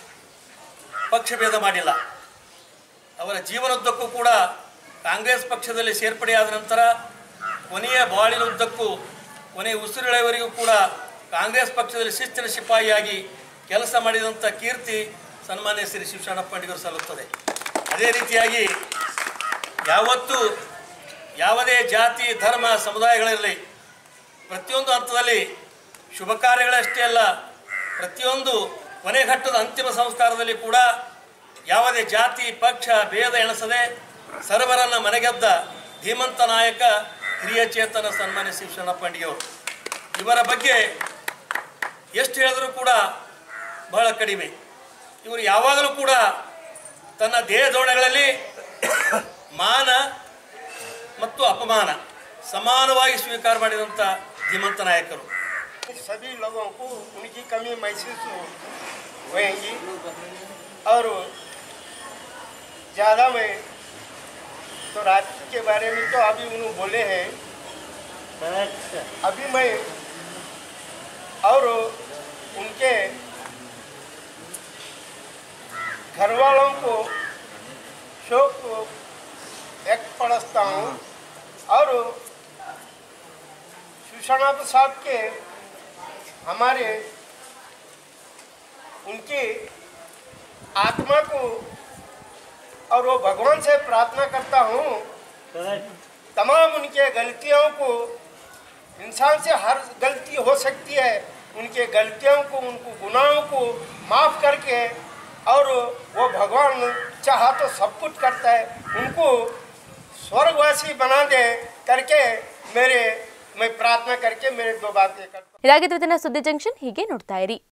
ಪಕ್ಷಭೇದ ಮಾಡಿಲ್ಲ ಅವರ ಜೀವನೋದ್ದಕ್ಕೂ ಕೂಡ ಕಾಂಗ್ರೆಸ್ ಪಕ್ಷದಲ್ಲಿ ಸೇರ್ಪಡೆಯಾದ ನಂತರ ಕೊನೆಯ ಬಾಳಿನ ಉದ್ದಕ್ಕೂ ಕೊನೆಯ ಉಸಿರೆಳೆಯವರೆಗೂ ಕೂಡ ಕಾಂಗ್ರೆಸ್ ಪಕ್ಷದಲ್ಲಿ ಶಿಸ್ತಿನ ಸಿಪಾಯಿಯಾಗಿ ಕೆಲಸ ಮಾಡಿದಂಥ ಕೀರ್ತಿ ಸನ್ಮಾನ್ಯ ಶ್ರೀ ಶಿವಶರಣ ಪಾಂಡಿಗರು ಸಲ್ಲುತ್ತದೆ ಅದೇ ರೀತಿಯಾಗಿ ಯಾವತ್ತೂ ಯಾವುದೇ ಜಾತಿ ಧರ್ಮ ಸಮುದಾಯಗಳಿರಲಿ ಪ್ರತಿಯೊಂದು ಹಂತದಲ್ಲಿ ಶುಭ ಕಾರ್ಯಗಳಷ್ಟೇ ಅಲ್ಲ ಪ್ರತಿಯೊಂದು ಕೊನೆಘಟ್ಟದ ಅಂತಿಮ ಸಂಸ್ಕಾರದಲ್ಲಿ ಕೂಡ ಯಾವುದೇ ಜಾತಿ ಪಕ್ಷ ಭೇದ ಎಣಿಸದೆ ಸರ್ವರನ್ನ ಮನೆಗೆದ್ದ ಧೀಮಂತ ನಾಯಕ ಹಿರಿಯ ಚೇತನ ಸನ್ಮಾನ್ಯ ಶಿವಶರಣ ಪಾಂಡಿಗೆಯವರು ಇವರ ಬಗ್ಗೆ ಎಷ್ಟು ಹೇಳಿದರೂ ಕೂಡ ಬಹಳ ಕಡಿಮೆ ಇವರು ಯಾವಾಗಲೂ ಕೂಡ ತನ್ನ ದೇಹದೋಣಗಳಲ್ಲಿ ಮಾನ ಮತ್ತು ಅಪಮಾನ ಸಮಾನವಾಗಿ ಸ್ವೀಕಾರ ಮಾಡಿದಂಥ ಧೀಮಂತ ನಾಯಕರು सभी लोगों को उनकी कमी महसूस होएंगी और ज़्यादा में तो राजनीति के बारे में तो अभी उन्होंने बोले हैं अभी मैं और उनके घर वालों को शोक व्यक्त पड़ता हूँ और सुषणाप साहब के हमारे उनकी आत्मा को और वो भगवान से प्रार्थना करता हूँ तमाम उनके गलतियों को इंसान से हर गलती हो सकती है उनके गलतियों को उनको गुनाहों को माफ़ करके और वो भगवान चाहा तो सब कुछ करता है उनको स्वर्गवासी बना दे करके मेरे मैं प्रार्थना करके मेरे दो बातें करता ಇದಾಗಿದ್ದು ದಿನ ಸುದ್ದಿ ಜಂಕ್ಷನ್ ಹೀಗೆ ನೋಡ್ತಾ ಇರಿ